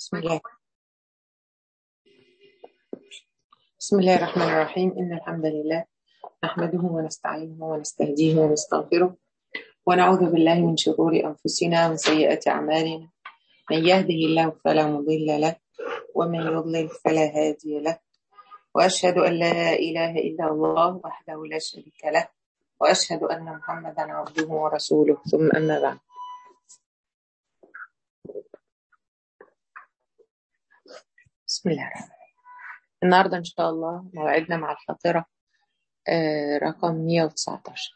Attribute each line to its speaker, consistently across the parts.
Speaker 1: بسم الله بسم الله الرحمن الرحيم إن الحمد لله نحمده ونستعينه ونستهديه ونستغفره ونعوذ بالله من شرور أنفسنا ومن سيئات أعمالنا من يهده الله فلا مضل له ومن يضلل فلا هادي له وأشهد أن لا إله إلا الله وحده لا شريك له وأشهد أن محمدا عبده ورسوله ثم أما بعد بسم الله الرحمن الرحيم النهارده إن شاء الله موعدنا مع الخاطرة آه، رقم 119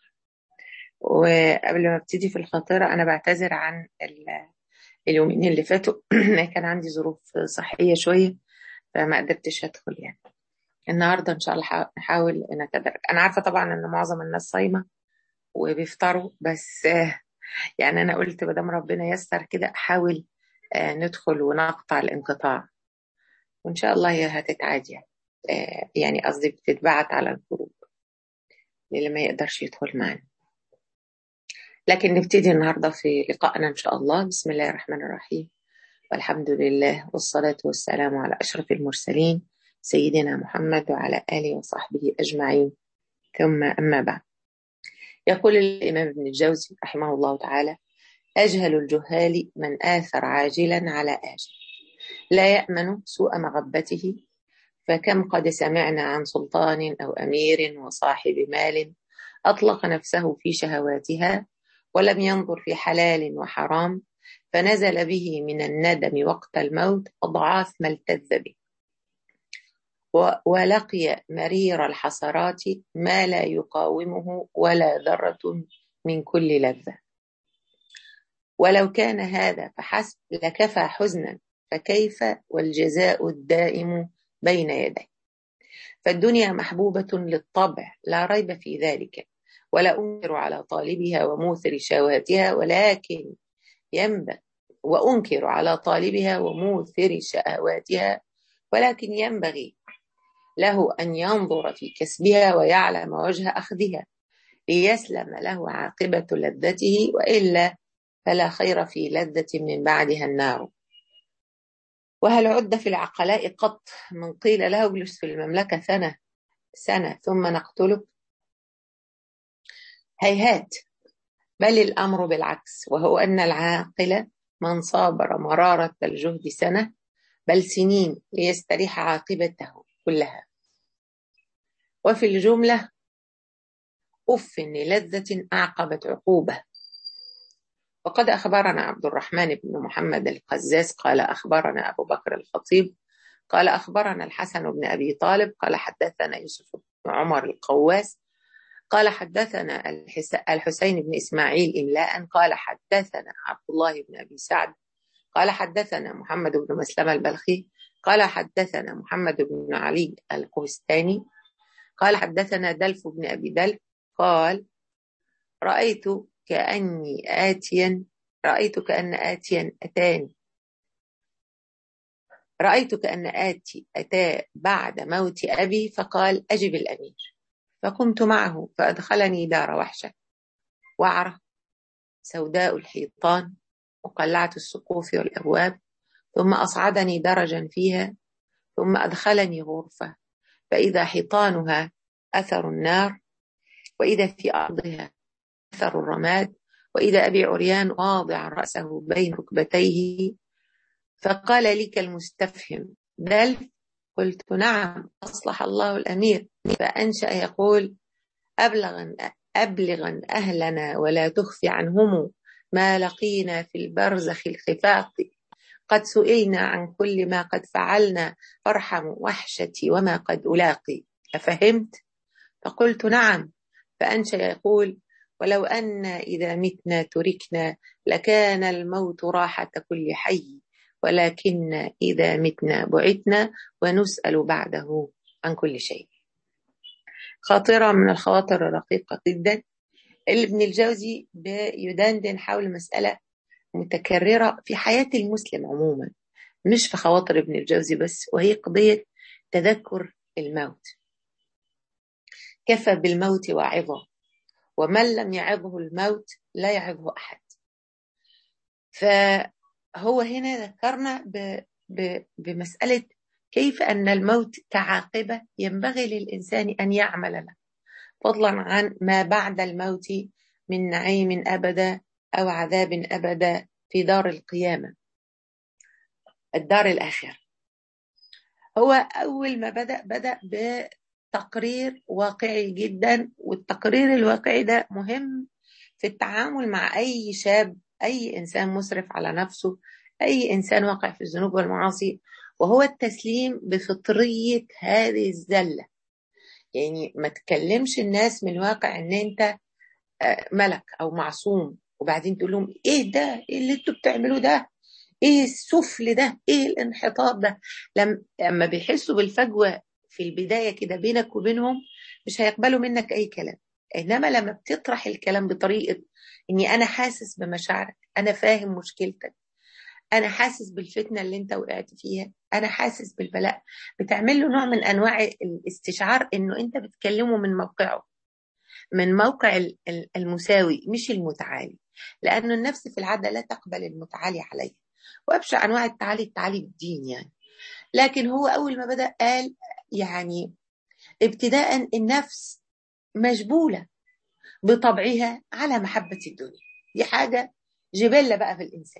Speaker 1: وقبل ما ابتدي في الخاطرة أنا بعتذر عن ال- اليومين اللي فاتوا كان عندي ظروف صحية شوية فما قدرتش أدخل يعني النهارده إن شاء الله ح- نحاول نتدرج أنا عارفة طبعا إن معظم الناس صايمة وبيفطروا بس آه، يعني أنا قلت ما دام ربنا يسر كده أحاول آه، ندخل ونقطع الانقطاع وإن شاء الله هي هتتعاد يعني آه، يعني قصدي بتتبعت على الجروب للي ما يقدرش يدخل معنا لكن نبتدي النهارده في لقائنا إن شاء الله بسم الله الرحمن الرحيم والحمد لله والصلاة والسلام على أشرف المرسلين سيدنا محمد وعلى آله وصحبه أجمعين ثم أما بعد يقول الإمام ابن الجوزي رحمه الله تعالى أجهل الجهال من آثر عاجلا على آجل لا يأمن سوء مغبته فكم قد سمعنا عن سلطان أو أمير وصاحب مال أطلق نفسه في شهواتها ولم ينظر في حلال وحرام فنزل به من الندم وقت الموت أضعاف ما التذ به و- ولقي مرير الحسرات ما لا يقاومه ولا ذرة من كل لذة ولو كان هذا فحسب لكفى حزنا فكيف والجزاء الدائم بين يديه فالدنيا محبوبة للطبع لا ريب في ذلك ولا أنكر على طالبها وموثر شهواتها ولكن ينبغي وأنكر على طالبها وموثر شهواتها ولكن ينبغي له أن ينظر في كسبها ويعلم وجه أخذها ليسلم له عاقبة لذته وإلا فلا خير في لذة من بعدها النار وهل عد في العقلاء قط من قيل له اجلس في المملكة سنة سنة ثم نقتلك هيهات بل الأمر بالعكس وهو أن العاقل من صابر مرارة الجهد سنة بل سنين ليستريح عاقبته كلها وفي الجملة أف للذة أعقبت عقوبة وقد أخبرنا عبد الرحمن بن محمد القزاز قال أخبرنا أبو بكر الخطيب قال أخبرنا الحسن بن أبي طالب قال حدثنا يوسف بن عمر القواس قال حدثنا الحس- الحسين بن إسماعيل إملاء قال حدثنا عبد الله بن أبي سعد قال حدثنا محمد بن مسلمة البلخي قال حدثنا محمد بن علي القهستاني قال حدثنا دلف بن أبي دلف قال رأيت كأني آتيا رأيت كأن آتيا أتاني رأيت كأن آتي أتى بعد موت أبي فقال أجب الأمير فقمت معه فأدخلني دار وحشة وعرة سوداء الحيطان مقلعة السقوف والأبواب ثم أصعدني درجا فيها ثم أدخلني غرفة فإذا حيطانها أثر النار وإذا في أرضها أثر الرماد وإذا أبي عريان واضع رأسه بين ركبتيه فقال لي كالمستفهم بل قلت نعم أصلح الله الأمير فأنشأ يقول أبلغا أبلغا أهلنا ولا تخفي عنهم ما لقينا في البرزخ الخفاق قد سئلنا عن كل ما قد فعلنا فارحم وحشتي وما قد ألاقي أفهمت؟ فقلت نعم فأنشأ يقول ولو أن إذا متنا تركنا لكان الموت راحة كل حي ولكن إذا متنا بعثنا ونسأل بعده عن كل شيء خاطرة من الخواطر الرقيقة جدا اللي ابن الجوزي بيدندن حول مسألة متكررة في حياة المسلم عموما مش في خواطر ابن الجوزي بس وهي قضية تذكر الموت كفى بالموت واعظة ومن لم يعظه الموت لا يعظه أحد فهو هنا ذكرنا بمسألة كيف أن الموت كعاقبة ينبغي للإنسان أن يعمل له فضلا عن ما بعد الموت من نعيم أبدا أو عذاب أبدا في دار القيامة الدار الآخرة هو أول ما بدأ بدأ بتقرير واقعي جدا والتقرير الواقعي ده مهم في التعامل مع أي شاب أي إنسان مسرف على نفسه أي إنسان واقع في الذنوب والمعاصي وهو التسليم بفطرية هذه الزلة يعني ما تكلمش الناس من الواقع ان انت ملك او معصوم وبعدين تقول لهم ايه ده ايه اللي انتوا بتعملوه ده ايه السفل ده ايه الانحطاط ده لما بيحسوا بالفجوة في البداية كده بينك وبينهم مش هيقبلوا منك اي كلام انما لما بتطرح الكلام بطريقة اني انا حاسس بمشاعرك انا فاهم مشكلتك انا حاسس بالفتنه اللي انت وقعت فيها انا حاسس بالبلاء بتعمل له نوع من انواع الاستشعار انه انت بتكلمه من موقعه من موقع المساوي مش المتعالي لانه النفس في العاده لا تقبل المتعالي عليها وابشع انواع التعالي التعالي بالدين يعني لكن هو اول ما بدا قال يعني ابتداء النفس مجبوله بطبعها على محبه الدنيا دي حاجه جبله بقى في الانسان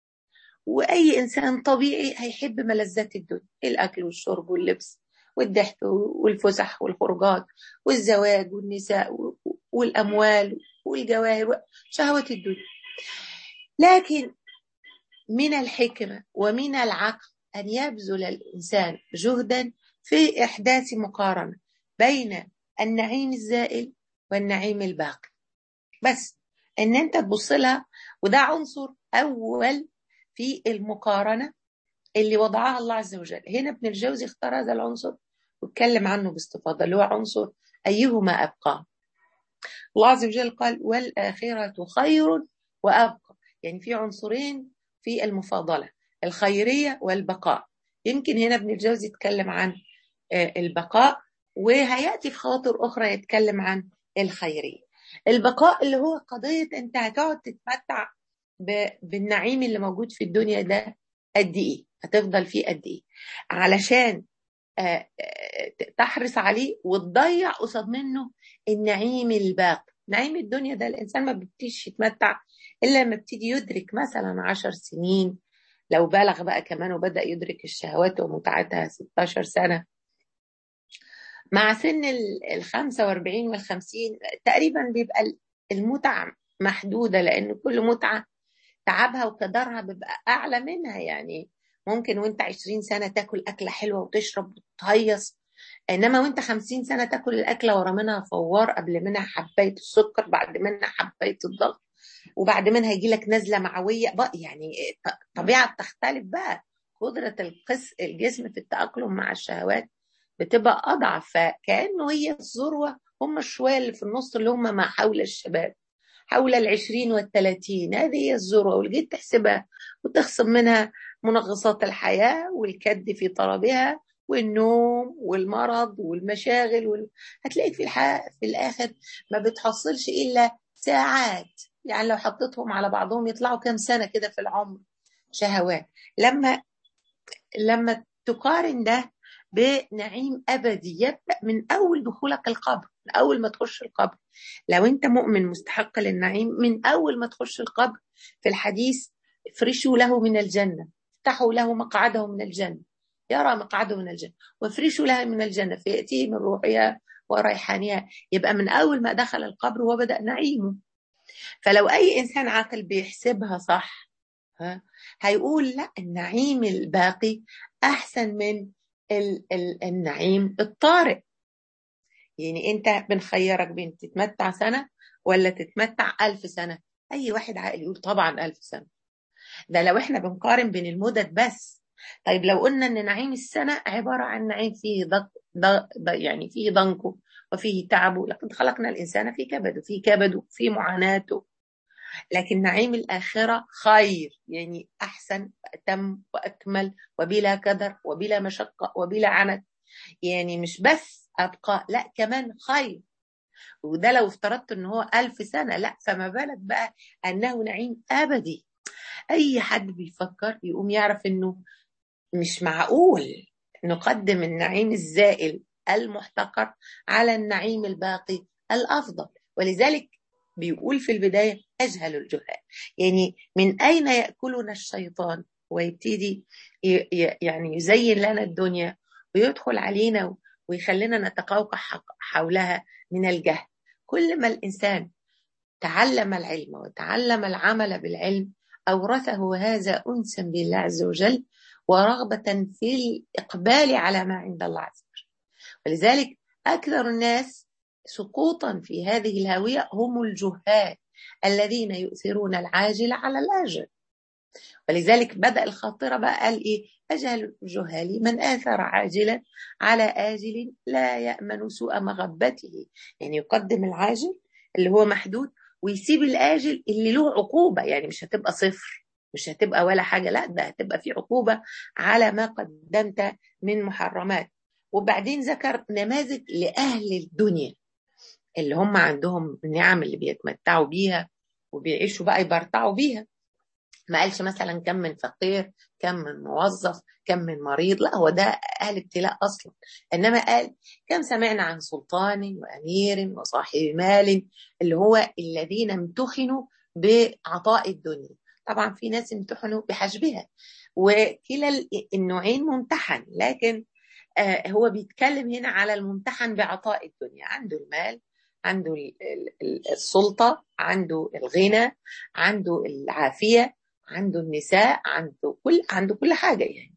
Speaker 1: واي انسان طبيعي هيحب ملذات الدنيا الاكل والشرب واللبس والضحك والفسح والخروجات والزواج والنساء والاموال والجواهر شهوه الدنيا لكن من الحكمه ومن العقل ان يبذل الانسان جهدا في احداث مقارنه بين النعيم الزائل والنعيم الباقي بس ان انت تبص لها وده عنصر اول في المقارنة اللي وضعها الله عز وجل هنا ابن الجوزي اختار هذا العنصر واتكلم عنه باستفاضة اللي هو عنصر أيهما أبقى الله عز وجل قال والآخرة خير وأبقى يعني في عنصرين في المفاضلة الخيرية والبقاء يمكن هنا ابن الجوزي يتكلم عن البقاء وهيأتي في خواطر أخرى يتكلم عن الخيرية البقاء اللي هو قضية أنت هتقعد تتمتع بالنعيم اللي موجود في الدنيا ده قد ايه هتفضل فيه قد ايه علشان تحرص عليه وتضيع قصاد منه النعيم الباقي نعيم الدنيا ده الانسان ما بيبتديش يتمتع الا لما يبتدي يدرك مثلا عشر سنين لو بلغ بقى كمان وبدا يدرك الشهوات ومتعتها 16 سنه مع سن ال 45 وال 50 تقريبا بيبقى المتعه محدوده لان كل متعه تعبها وقدرها بيبقى اعلى منها يعني ممكن وانت 20 سنه تاكل اكله حلوه وتشرب وتهيص انما وانت 50 سنه تاكل الاكله ورا منها فوار قبل منها حبايه السكر بعد منها حبايه الضغط وبعد منها يجي لك نزله معويه بقى يعني طبيعه بتختلف بقى قدره القس الجسم في التاقلم مع الشهوات بتبقى اضعف فكانه هي الذروه هم الشويه اللي في النص اللي هم ما حول الشباب حول العشرين والثلاثين هذه هي الذروة والجيت تحسبها وتخصم منها منغصات الحياة والكد في طلبها والنوم والمرض والمشاغل وال... هتلاقيك في الحياة في الآخر ما بتحصلش إلا ساعات يعني لو حطيتهم على بعضهم يطلعوا كام سنة كده في العمر شهوات لما لما تقارن ده بنعيم أبدي يبدأ من أول دخولك القبر من أول ما تخش القبر لو أنت مؤمن مستحق للنعيم من أول ما تخش القبر في الحديث افرشوا له من الجنة افتحوا له مقعده من الجنة يرى مقعده من الجنة وافرشوا له من الجنة فيأتيه من روحها وريحانها يبقى من أول ما دخل القبر وبدأ نعيمه فلو أي إنسان عاقل بيحسبها صح ها هيقول لا النعيم الباقي أحسن من ال ال النعيم الطارئ يعني انت بنخيرك بين تتمتع سنة ولا تتمتع ألف سنة أي واحد عاقل يقول طبعا ألف سنة ده لو احنا بنقارن بين المدد بس طيب لو قلنا ان نعيم السنة عبارة عن نعيم فيه ضغط يعني فيه ضنكه وفيه تعبه لقد خلقنا الإنسان في كبده في كبده في معاناته لكن نعيم الآخرة خير يعني أحسن وأتم وأكمل وبلا كدر وبلا مشقة وبلا عنت يعني مش بس أبقى لا كمان خير وده لو افترضت ان هو ألف سنة لا فما بالك بقى أنه نعيم أبدي أي حد بيفكر يقوم يعرف أنه مش معقول نقدم النعيم الزائل المحتقر على النعيم الباقي الافضل ولذلك بيقول في البدايه اجهل الجهال يعني من اين ياكلنا الشيطان ويبتدي يعني يزين لنا الدنيا ويدخل علينا ويخلينا نتقوقع حولها من الجهل كل ما الانسان تعلم العلم وتعلم العمل بالعلم اورثه هذا انسا بالله عز وجل ورغبه في الاقبال على ما عند الله عز وجل ولذلك اكثر الناس سقوطا في هذه الهاويه هم الجهال الذين يؤثرون العاجل على الاجل ولذلك بدأ الخاطرة بقى قال إيه أجهل الجهال من آثر عاجلا على آجل لا يأمن سوء مغبته يعني يقدم العاجل اللي هو محدود ويسيب الآجل اللي له عقوبة يعني مش هتبقى صفر مش هتبقى ولا حاجة لا ده هتبقى في عقوبة على ما قدمت من محرمات وبعدين ذكر نماذج لأهل الدنيا اللي هم عندهم النعم اللي بيتمتعوا بيها وبيعيشوا بقى يبرطعوا بيها ما قالش مثلا كم من فقير كم من موظف كم من مريض لا هو ده أهل ابتلاء أصلا إنما قال كم سمعنا عن سلطان وأمير وصاحب مال اللي هو الذين امتحنوا بعطاء الدنيا طبعا في ناس امتحنوا بحجبها وكلا النوعين ممتحن لكن آه هو بيتكلم هنا على الممتحن بعطاء الدنيا عنده المال عنده السلطة عنده الغنى عنده العافية عنده النساء عنده كل عنده كل حاجة يعني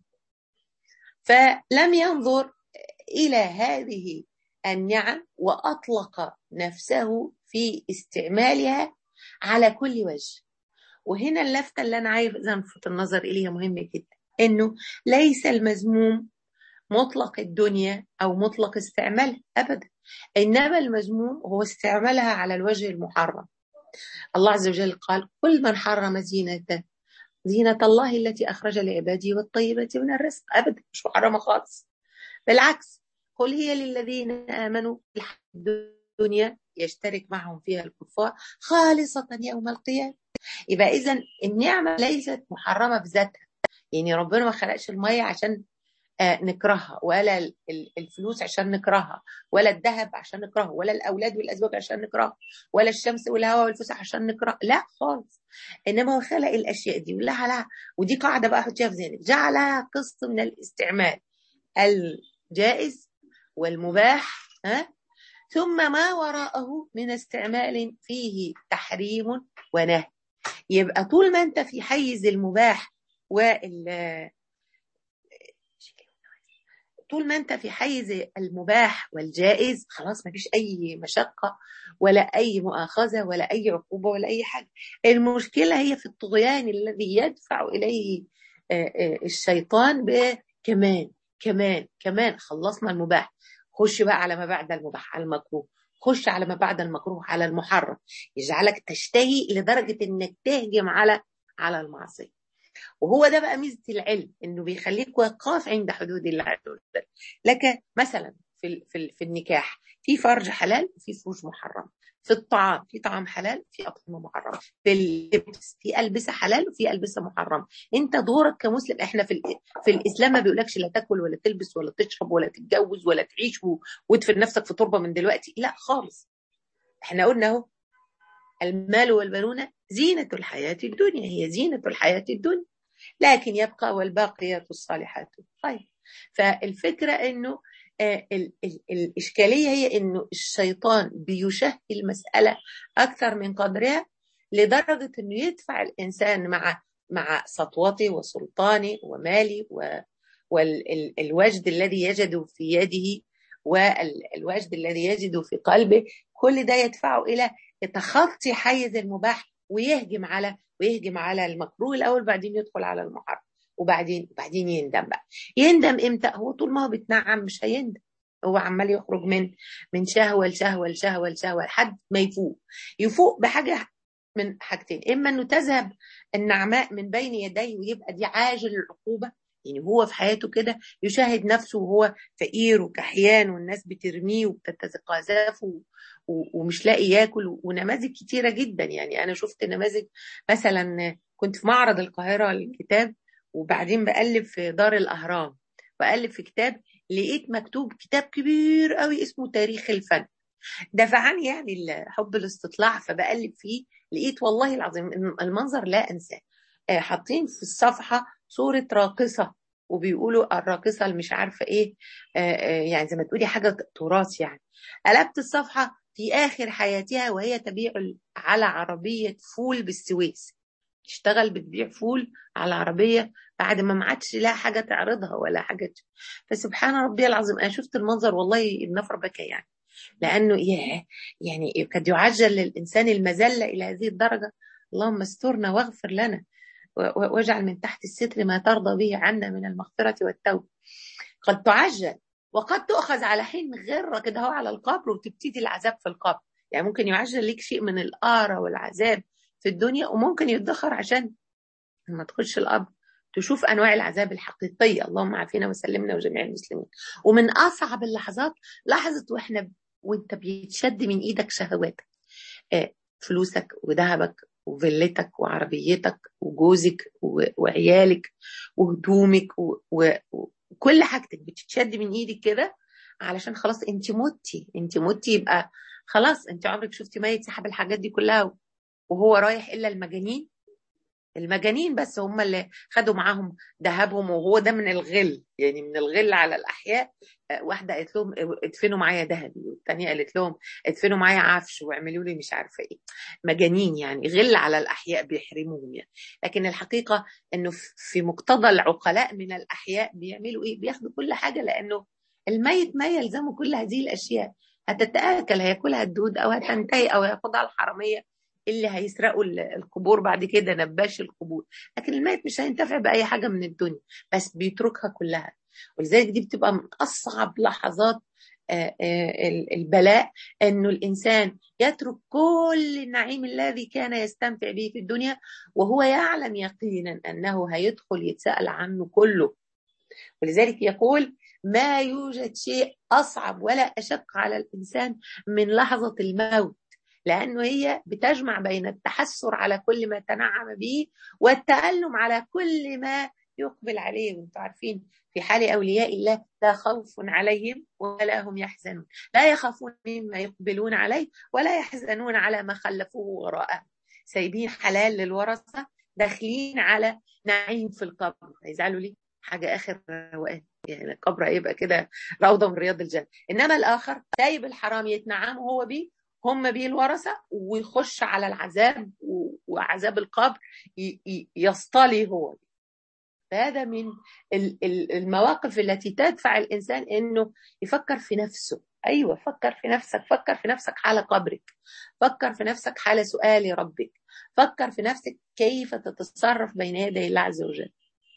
Speaker 1: فلم ينظر إلى هذه النعم وأطلق نفسه في استعمالها على كل وجه وهنا اللفتة اللي أنا عايز ألفت النظر إليها مهمة جدا إنه ليس المذموم مطلق الدنيا أو مطلق استعمالها أبدا إنما المذموم هو استعمالها على الوجه المحرم الله عز وجل قال كل من حرم زينة زينة الله التي أخرج لعباده والطيبة من الرزق أبدا مش محرمة خالص بالعكس قل هي للذين آمنوا في الدنيا يشترك معهم فيها الكفار خالصة يوم القيامة يبقى إذا النعمة ليست محرمة بذاتها يعني ربنا ما خلقش المية عشان نكرهها ولا الفلوس عشان نكرهها ولا الذهب عشان نكرهه ولا الاولاد والازواج عشان نكرهه ولا الشمس والهواء والفسح عشان نكره لا خالص انما هو خلق الاشياء دي ولها لها ودي قاعده بقى حطيها في ذهنك جعلها قسط من الاستعمال الجائز والمباح ها ثم ما وراءه من استعمال فيه تحريم ونهي يبقى طول ما انت في حيز المباح وال طول ما انت في حيز المباح والجائز خلاص ما فيش اي مشقه ولا اي مؤاخذه ولا اي عقوبه ولا اي حاجه المشكله هي في الطغيان الذي يدفع اليه الشيطان بكمان كمان كمان خلصنا المباح خش بقى على ما بعد المباح على المكروه خش على ما بعد المكروه على المحرم يجعلك تشتهي لدرجه انك تهجم على على المعصيه وهو ده بقى ميزه العلم انه بيخليك وقاف عند حدود الله عز وجل لك مثلا في في في النكاح في فرج حلال وفي فروج محرم في الطعام في طعام حلال في اطعمه محرم في اللبس في البسه حلال وفي البسه محرم انت دورك كمسلم احنا في في الاسلام ما بيقولكش لا تاكل ولا تلبس ولا تشرب ولا تتجوز ولا تعيش وتدفن نفسك في تربه من دلوقتي لا خالص احنا قلنا اهو المال والبنون زينة الحياة الدنيا هي زينة الحياة الدنيا لكن يبقى والباقيات الصالحات خير فالفكرة انه ال ال الإشكالية هي انه الشيطان بيشهي المسألة أكثر من قدرها لدرجة انه يدفع الإنسان مع مع سطوته وسلطانه وماله والوجد الذي يجد في يده والوجد الذي يجد في قلبه كل ده يدفعه إلى تخطي حيز المباح ويهجم على ويهجم على المكروه الاول بعدين يدخل على المحرم وبعدين بعدين يندم بقى يندم امتى هو طول ما هو بيتنعم مش هيندم هو عمال يخرج من من شهوه لشهوه لشهوه لشهوه لحد ما يفوق يفوق بحاجه من حاجتين اما انه تذهب النعماء من بين يديه ويبقى دي عاجل العقوبه يعني هو في حياته كده يشاهد نفسه وهو فقير وكحيان والناس بترميه وبتتقاذفه ومش لاقي ياكل ونماذج كتيره جدا يعني انا شفت نماذج مثلا كنت في معرض القاهره للكتاب وبعدين بقلب في دار الاهرام بقلب في كتاب لقيت مكتوب كتاب كبير قوي اسمه تاريخ الفن دفعني يعني حب الاستطلاع فبقلب فيه لقيت والله العظيم المنظر لا انساه حاطين في الصفحه صوره راقصه وبيقولوا الراقصه اللي مش عارفه ايه يعني زي ما تقولي حاجه تراث يعني قلبت الصفحه في اخر حياتها وهي تبيع على عربيه فول بالسويس تشتغل بتبيع فول على عربيه بعد ما ما عادش لها حاجه تعرضها ولا حاجه فسبحان ربي العظيم انا شفت المنظر والله النفر بكى يعني لانه ياه يعني قد يعجل للانسان المذله الى هذه الدرجه اللهم استرنا واغفر لنا واجعل من تحت الستر ما ترضى به عنا من المغفره والتوبه قد تعجل وقد تؤخذ على حين غره كده هو على القبر وتبتدي العذاب في القبر يعني ممكن يعجل لك شيء من الآرة والعذاب في الدنيا وممكن يدخر عشان لما تخش القبر تشوف انواع العذاب الحقيقيه اللهم عافينا وسلمنا وجميع المسلمين ومن اصعب اللحظات لحظه واحنا وانت بيتشد من ايدك شهواتك آه فلوسك وذهبك وفيلتك وعربيتك وجوزك وعيالك وهدومك وكل حاجتك بتتشد من ايدك كده علشان خلاص انت متي انت متي يبقى خلاص انت عمرك شفتي ميت سحب الحاجات دي كلها وهو رايح الا المجانين المجانين بس هم اللي خدوا معاهم ذهبهم وهو ده من الغل يعني من الغل على الاحياء واحده قالت لهم ادفنوا معايا ذهبي والثانيه قالت لهم ادفنوا معايا عفش واعملوا لي مش عارفه ايه مجانين يعني غل على الاحياء بيحرموهم يعني لكن الحقيقه انه في مقتضى العقلاء من الاحياء بيعملوا ايه بياخدوا كل حاجه لانه الميت ما يلزمه كل هذه الاشياء هتتاكل هياكلها الدود او هتنتهي او ياخدها الحراميه اللي هيسرقوا القبور بعد كده نباش القبور لكن الميت مش هينتفع باي حاجه من الدنيا بس بيتركها كلها ولذلك دي بتبقى من اصعب لحظات البلاء انه الانسان يترك كل النعيم الذي كان يستمتع به في الدنيا وهو يعلم يقينا انه هيدخل يتسال عنه كله ولذلك يقول ما يوجد شيء اصعب ولا اشق على الانسان من لحظه الموت لأنه هي بتجمع بين التحسر على كل ما تنعم به والتألم على كل ما يقبل عليه وانتم عارفين في حال أولياء الله لا خوف عليهم ولا هم يحزنون لا يخافون مما يقبلون عليه ولا يحزنون على ما خلفوه وراءه سايبين حلال للورثة داخلين على نعيم في القبر هيزعلوا ليه حاجة آخر روقان يعني القبر هيبقى كده روضة من رياض الجنة إنما الآخر سايب الحرام يتنعم هو بيه هم بيه الورثة ويخش على العذاب وعذاب القبر يصطلي هو فهذا من المواقف التي تدفع الإنسان إنه يفكر في نفسه أيوة فكر في نفسك فكر في نفسك حال قبرك فكر في نفسك حال سؤال ربك فكر في نفسك كيف تتصرف بين يدي الله عز وجل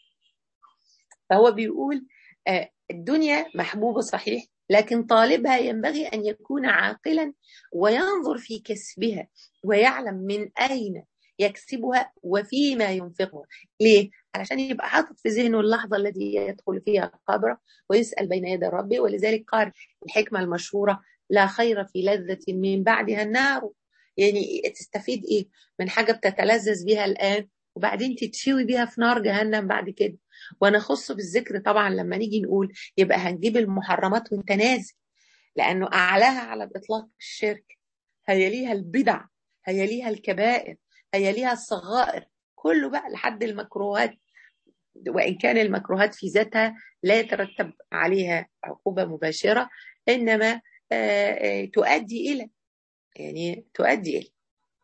Speaker 1: فهو بيقول الدنيا محبوبة صحيح لكن طالبها ينبغي ان يكون عاقلا وينظر في كسبها ويعلم من اين يكسبها وفيما ينفقها ليه علشان يبقى حاطط في ذهنه اللحظه التي يدخل فيها قبره ويسال بين يدي ربه ولذلك قال الحكمه المشهوره لا خير في لذه من بعدها النار يعني تستفيد ايه من حاجه بتتلذذ بها الان وبعدين تتشوي بيها في نار جهنم بعد كده ونخص بالذكر طبعا لما نيجي نقول يبقى هنجيب المحرمات وانت نازل لانه اعلاها على الاطلاق الشرك هي ليها البدع هي ليها الكبائر هي ليها الصغائر كله بقى لحد المكروهات وان كان المكروهات في ذاتها لا يترتب عليها عقوبه مباشره انما تؤدي الى يعني تؤدي الى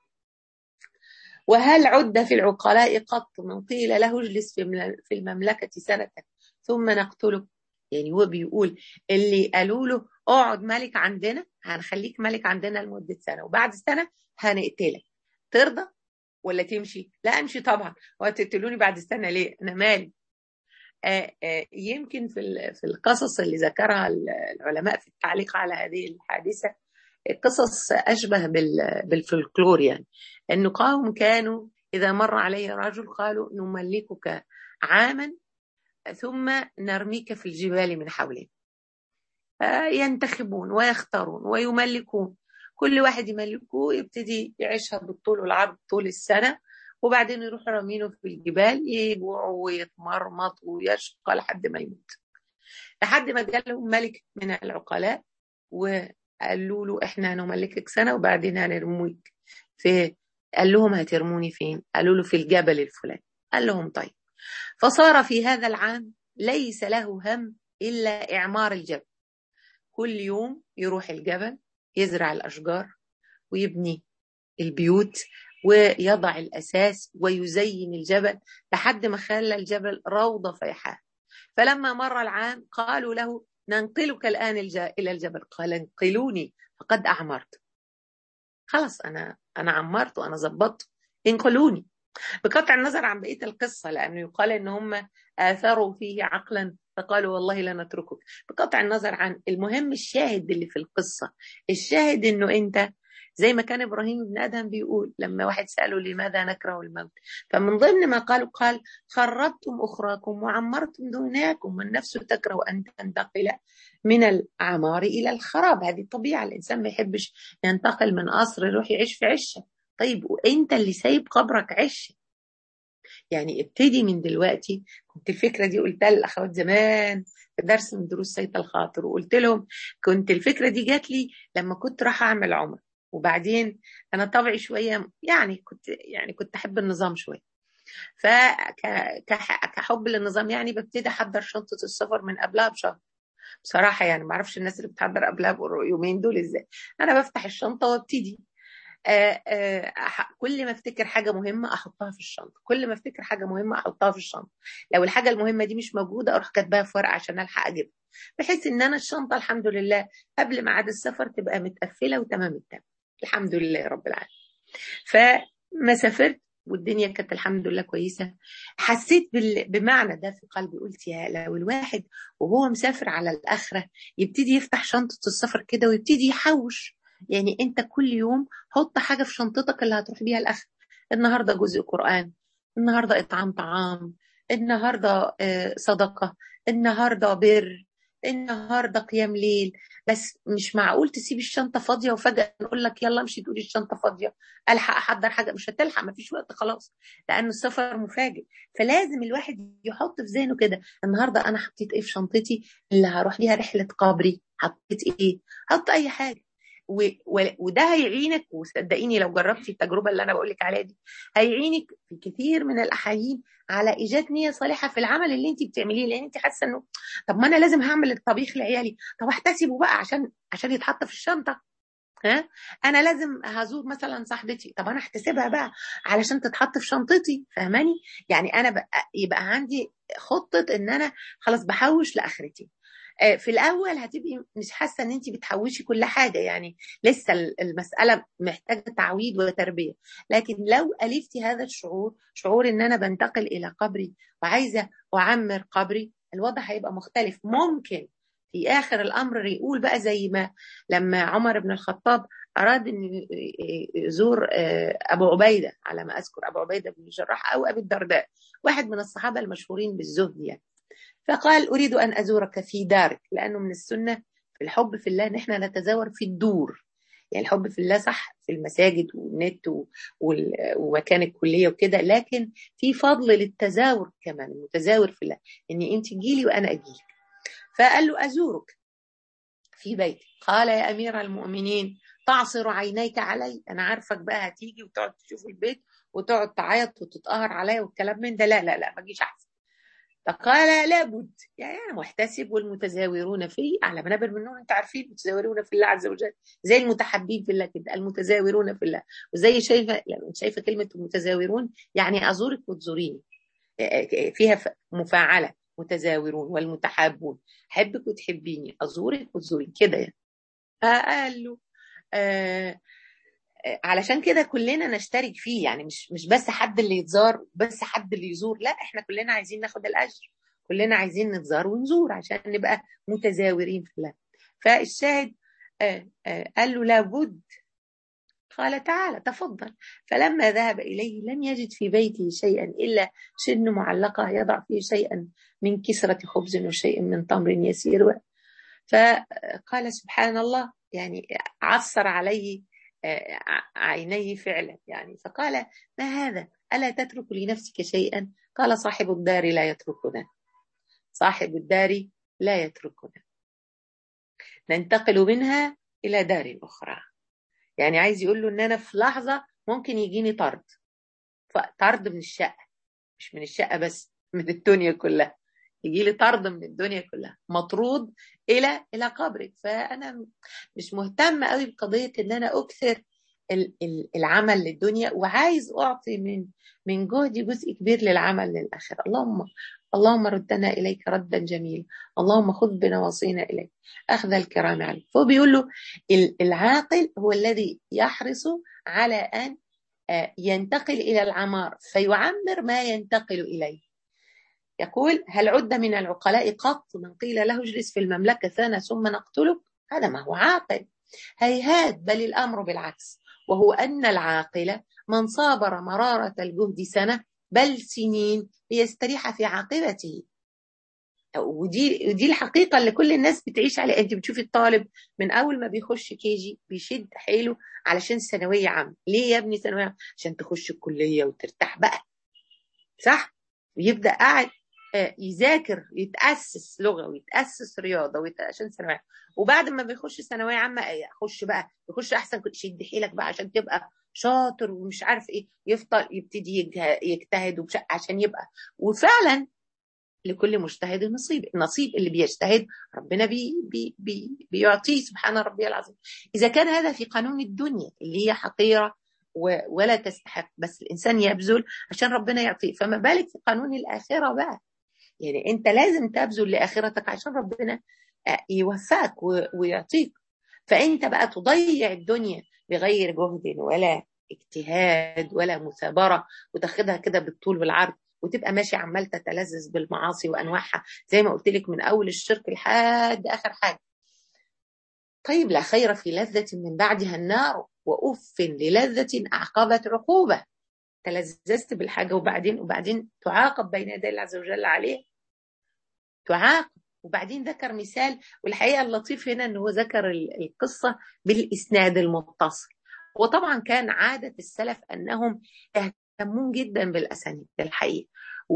Speaker 1: وهل عد في العقلاء قط من قيل له اجلس في المملكة سنة ثم نقتلك يعني هو بيقول اللي قالوا له اقعد ملك عندنا هنخليك ملك عندنا لمدة سنة وبعد سنة هنقتلك ترضى ولا تمشي لا امشي طبعا وهتقتلوني بعد السنة ليه انا مالي آآ آآ يمكن في في القصص اللي ذكرها العلماء في التعليق على هذه الحادثه قصص اشبه بالفلكلور يعني انه قوم كانوا اذا مر عليه رجل قالوا نملكك عاما ثم نرميك في الجبال من حوله ينتخبون ويختارون ويملكون كل واحد يملكه يبتدي يعيشها بالطول والعرض طول السنه وبعدين يروحوا رامينه في الجبال يجوعوا ويتمرمط ويشقى لحد ما يموت لحد ما جالهم ملك من العقلاء وقالوا له احنا هنملكك سنه وبعدين هنرموك في قال لهم هترموني فين؟ قالوا له في الجبل الفلاني قال لهم طيب فصار في هذا العام ليس له هم الا اعمار الجبل كل يوم يروح الجبل يزرع الاشجار ويبني البيوت ويضع الاساس ويزين الجبل لحد ما خلى الجبل روضه فيحاء فلما مر العام قالوا له ننقلك الآن إلى الجبل قال انقلوني فقد أعمرت خلاص أنا أنا عمرت وأنا ظبطت انقلوني بقطع النظر عن بقية القصة لأنه يقال إن هم آثروا فيه عقلا فقالوا والله لا نتركك بقطع النظر عن المهم الشاهد اللي في القصة الشاهد إنه أنت زي ما كان ابراهيم بن ادهم بيقول لما واحد ساله لماذا نكره الموت فمن ضمن ما قالوا قال خربتم اخراكم وعمرتم دنياكم والنفس تكره ان تنتقل من الاعمار الى الخراب هذه الطبيعه الانسان ما يحبش ينتقل من قصر يروح يعيش في عشه طيب وانت اللي سايب قبرك عشه يعني ابتدي من دلوقتي كنت الفكره دي قلتها للاخوات زمان في درس من دروس سيد الخاطر وقلت لهم كنت الفكره دي جات لي لما كنت راح اعمل عمره وبعدين انا طبعي شويه يعني كنت يعني كنت احب النظام شويه فكحب للنظام يعني ببتدي احضر شنطه السفر من قبلها بشهر بصراحه يعني ما اعرفش الناس اللي بتحضر قبلها يومين دول ازاي انا بفتح الشنطه وابتدي آآ آآ كل ما افتكر حاجه مهمه احطها في الشنطه كل ما افتكر حاجه مهمه احطها في الشنطه لو الحاجه المهمه دي مش موجوده اروح كاتباها في ورقه عشان الحق اجيبها بحيث ان انا الشنطه الحمد لله قبل ميعاد السفر تبقى متقفله وتمام التمام الحمد لله رب العالمين فما سافرت والدنيا كانت الحمد لله كويسه حسيت بمعنى ده في قلبي قلت يا لو الواحد وهو مسافر على الاخره يبتدي يفتح شنطه السفر كده ويبتدي يحوش يعني انت كل يوم حط حاجه في شنطتك اللي هتروح بيها الاخره النهارده جزء قران النهارده اطعام طعام النهارده صدقه النهارده بر النهارده قيام ليل بس مش معقول تسيب الشنطه فاضيه وفجاه نقول لك يلا امشي تقولي الشنطه فاضيه الحق احضر حاجه مش هتلحق ما فيش وقت خلاص لانه السفر مفاجئ فلازم الواحد يحط في ذهنه كده النهارده انا حطيت ايه في شنطتي اللي هروح بيها رحله قبري حطيت ايه حط اي حاجه و... و... وده هيعينك وصدقيني لو جربتي التجربه اللي انا بقول لك عليها دي هيعينك في كثير من الاحايين على ايجاد نيه صالحه في العمل اللي انت بتعمليه لان انت حاسه انه طب ما انا لازم هعمل الطبيخ لعيالي طب احتسبه بقى عشان عشان يتحط في الشنطه ها انا لازم هزور مثلا صاحبتي طب انا احتسبها بقى علشان تتحط في شنطتي فاهماني يعني انا بقى يبقى عندي خطه ان انا خلاص بحوش لاخرتي في الاول هتبقي مش حاسه ان انت بتحوشي كل حاجه يعني لسه المساله محتاجه تعويض وتربيه لكن لو الفتي هذا الشعور شعور ان انا بنتقل الى قبري وعايزه اعمر قبري الوضع هيبقى مختلف ممكن في اخر الامر يقول بقى زي ما لما عمر بن الخطاب اراد ان يزور ابو عبيده على ما اذكر ابو عبيده بن الجراح او ابي الدرداء واحد من الصحابه المشهورين بالزهد يعني فقال أريد أن أزورك في دارك لأنه من السنة في الحب في الله نحن نتزاور في الدور يعني الحب في الله صح في المساجد والنت ومكان الكلية وكده لكن في فضل للتزاور كمان المتزاور في الله إن أنت تجيلي وأنا أجيلك فقال له أزورك في بيتي قال يا أمير المؤمنين تعصر عينيك علي أنا عارفك بقى هتيجي وتقعد تشوف البيت وتقعد تعيط وتتقهر عليا والكلام من ده لا لا لا ما تجيش أحسن فقال لابد يعني انا محتسب والمتزاورون في على منابر من نور انت عارفين المتزاورون في الله عز وجل زي المتحبين في الله كده المتزاورون في الله وزي شايفه لما شايفه كلمه المتزاورون يعني ازورك وتزوريني فيها مفاعله متزاورون والمتحابون احبك وتحبيني ازورك وتزوريني كده يعني فقال له آه علشان كده كلنا نشترك فيه يعني مش مش بس حد اللي يتزار بس حد اللي يزور لا احنا كلنا عايزين ناخد الاجر كلنا عايزين نتزار ونزور عشان نبقى متزاورين في الله فالشاهد آآ آآ قال له لابد قال تعالى تفضل فلما ذهب إليه لم يجد في بيته شيئا إلا شن معلقة يضع فيه شيئا من كسرة خبز وشيء من تمر يسير فقال سبحان الله يعني عصر عليه عينيه فعلا يعني فقال ما هذا ألا تترك لنفسك شيئا قال صاحب الدار لا يتركنا صاحب الدار لا يتركنا ننتقل منها إلى دار أخرى يعني عايز يقول له إن أنا في لحظة ممكن يجيني طرد طرد من الشقة مش من الشقة بس من الدنيا كلها يجي لي طرد من الدنيا كلها مطرود الى الى قبرك فانا مش مهتمه قوي بقضيه ان انا اكثر العمل للدنيا وعايز اعطي من من جهدي جزء كبير للعمل للاخره اللهم اللهم ردنا اليك ردا جميلا اللهم خذ بنواصينا اليك اخذ الكرام عليك فهو بيقول له العاقل هو الذي يحرص على ان ينتقل الى العمار فيعمر ما ينتقل اليه يقول هل عد من العقلاء قط من قيل له اجلس في المملكة سنة ثم نقتلك هذا ما هو عاقل هيهات بل الأمر بالعكس وهو أن العاقل من صابر مرارة الجهد سنة بل سنين ليستريح في عاقبته ودي ودي الحقيقة اللي كل الناس بتعيش عليها انت بتشوفي الطالب من اول ما بيخش كيجي بيشد حيله علشان ثانوية عامة ليه يا ابني ثانوية عامة عشان تخش الكلية وترتاح بقى صح ويبدأ قاعد يذاكر يتاسس لغه ويتاسس رياضه عشان ثانويه وبعد ما بيخش ثانويه عامه يخش بقى يخش احسن كنت شد حيلك بقى عشان تبقى شاطر ومش عارف ايه يفضل يبتدي يجتهد عشان يبقى وفعلا لكل مجتهد نصيب النصيب اللي بيجتهد ربنا بي بي بي بيعطيه سبحان ربي العظيم اذا كان هذا في قانون الدنيا اللي هي حقيره ولا تستحق بس الانسان يبذل عشان ربنا يعطيه فما بالك في قانون الاخره بقى يعني انت لازم تبذل لاخرتك عشان ربنا يوفقك ويعطيك فانت بقى تضيع الدنيا بغير جهد ولا اجتهاد ولا مثابره وتاخدها كده بالطول والعرض وتبقى ماشي عمال تتلذذ بالمعاصي وانواعها زي ما قلت لك من اول الشرك لحد اخر حاجه طيب لا خير في لذة من بعدها النار وأف للذة أعقبت عقوبة تلذذت بالحاجة وبعدين وبعدين تعاقب بين يدي الله عز وجل عليه تعاقب وبعدين ذكر مثال والحقيقة اللطيف هنا أنه ذكر القصة بالإسناد المتصل وطبعا كان عادة السلف أنهم يهتمون جدا بالأسانيد الحقيقة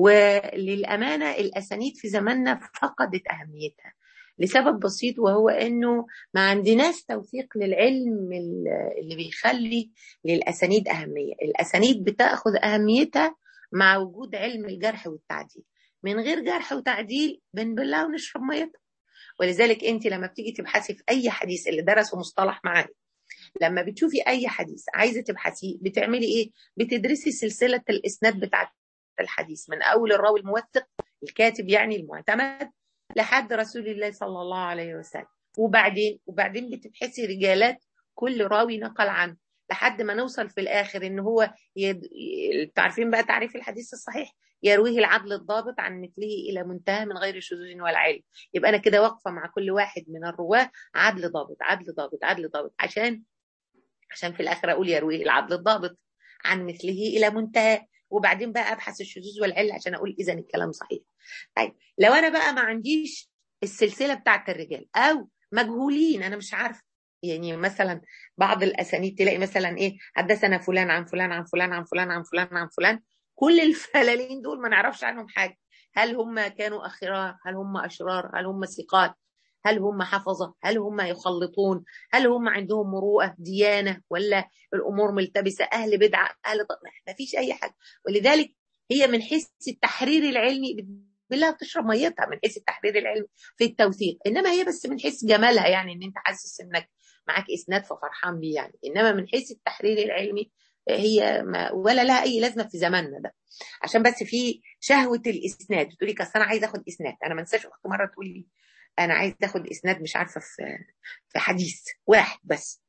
Speaker 1: وللأمانة الأسانيد في زماننا فقدت أهميتها لسبب بسيط وهو انه ما عندناش توثيق للعلم اللي بيخلي للاسانيد اهميه، الاسانيد بتاخذ اهميتها مع وجود علم الجرح والتعديل، من غير جرح وتعديل بنبلها ونشرب ميتها. ولذلك انت لما بتيجي تبحثي في اي حديث اللي درسوا مصطلح معايا لما بتشوفي اي حديث عايزه تبحثيه بتعملي ايه؟ بتدرسي سلسله الاسناد بتاعت الحديث من اول الراوي الموثق الكاتب يعني المعتمد لحد رسول الله صلى الله عليه وسلم وبعدين وبعدين بتبحثي رجالات كل راوي نقل عنه لحد ما نوصل في الاخر ان هو يد... تعرفين بقى تعريف الحديث الصحيح يرويه العدل الضابط عن مثله الى منتهى من غير شذوذ ولا علم يبقى انا كده واقفه مع كل واحد من الرواه عدل ضابط عدل ضابط عدل ضابط عشان عشان في الاخر اقول يرويه العدل الضابط عن مثله الى منتهى وبعدين بقى ابحث الشذوذ والعله عشان اقول اذا الكلام صحيح. طيب لو انا بقى ما عنديش السلسله بتاعت الرجال او مجهولين انا مش عارفه يعني مثلا بعض الاسانيد تلاقي مثلا ايه حدثنا فلان عن فلان عن فلان عن فلان عن فلان عن فلان كل الفلالين دول ما نعرفش عنهم حاجه هل هم كانوا اخرار هل هم اشرار هل هم ثقات هل هم حفظة هل هم يخلطون هل هم عندهم مروءة ديانة ولا الأمور ملتبسة أهل بدعة أهل طب ما فيش أي حاجة ولذلك هي من حيث التحرير العلمي بالله تشرب ميتها من حيث التحرير العلمي في التوثيق إنما هي بس من حيث جمالها يعني إن أنت حاسس إنك معاك إسناد ففرحان بيه يعني إنما من حيث التحرير العلمي هي ما ولا لها اي لازمه في زماننا ده عشان بس في شهوه الاسناد تقولي لي اصل انا عايزه اخد اسناد انا ما انساش اخت مره تقول لي انا عايز اخد اسناد مش عارفه في في حديث واحد بس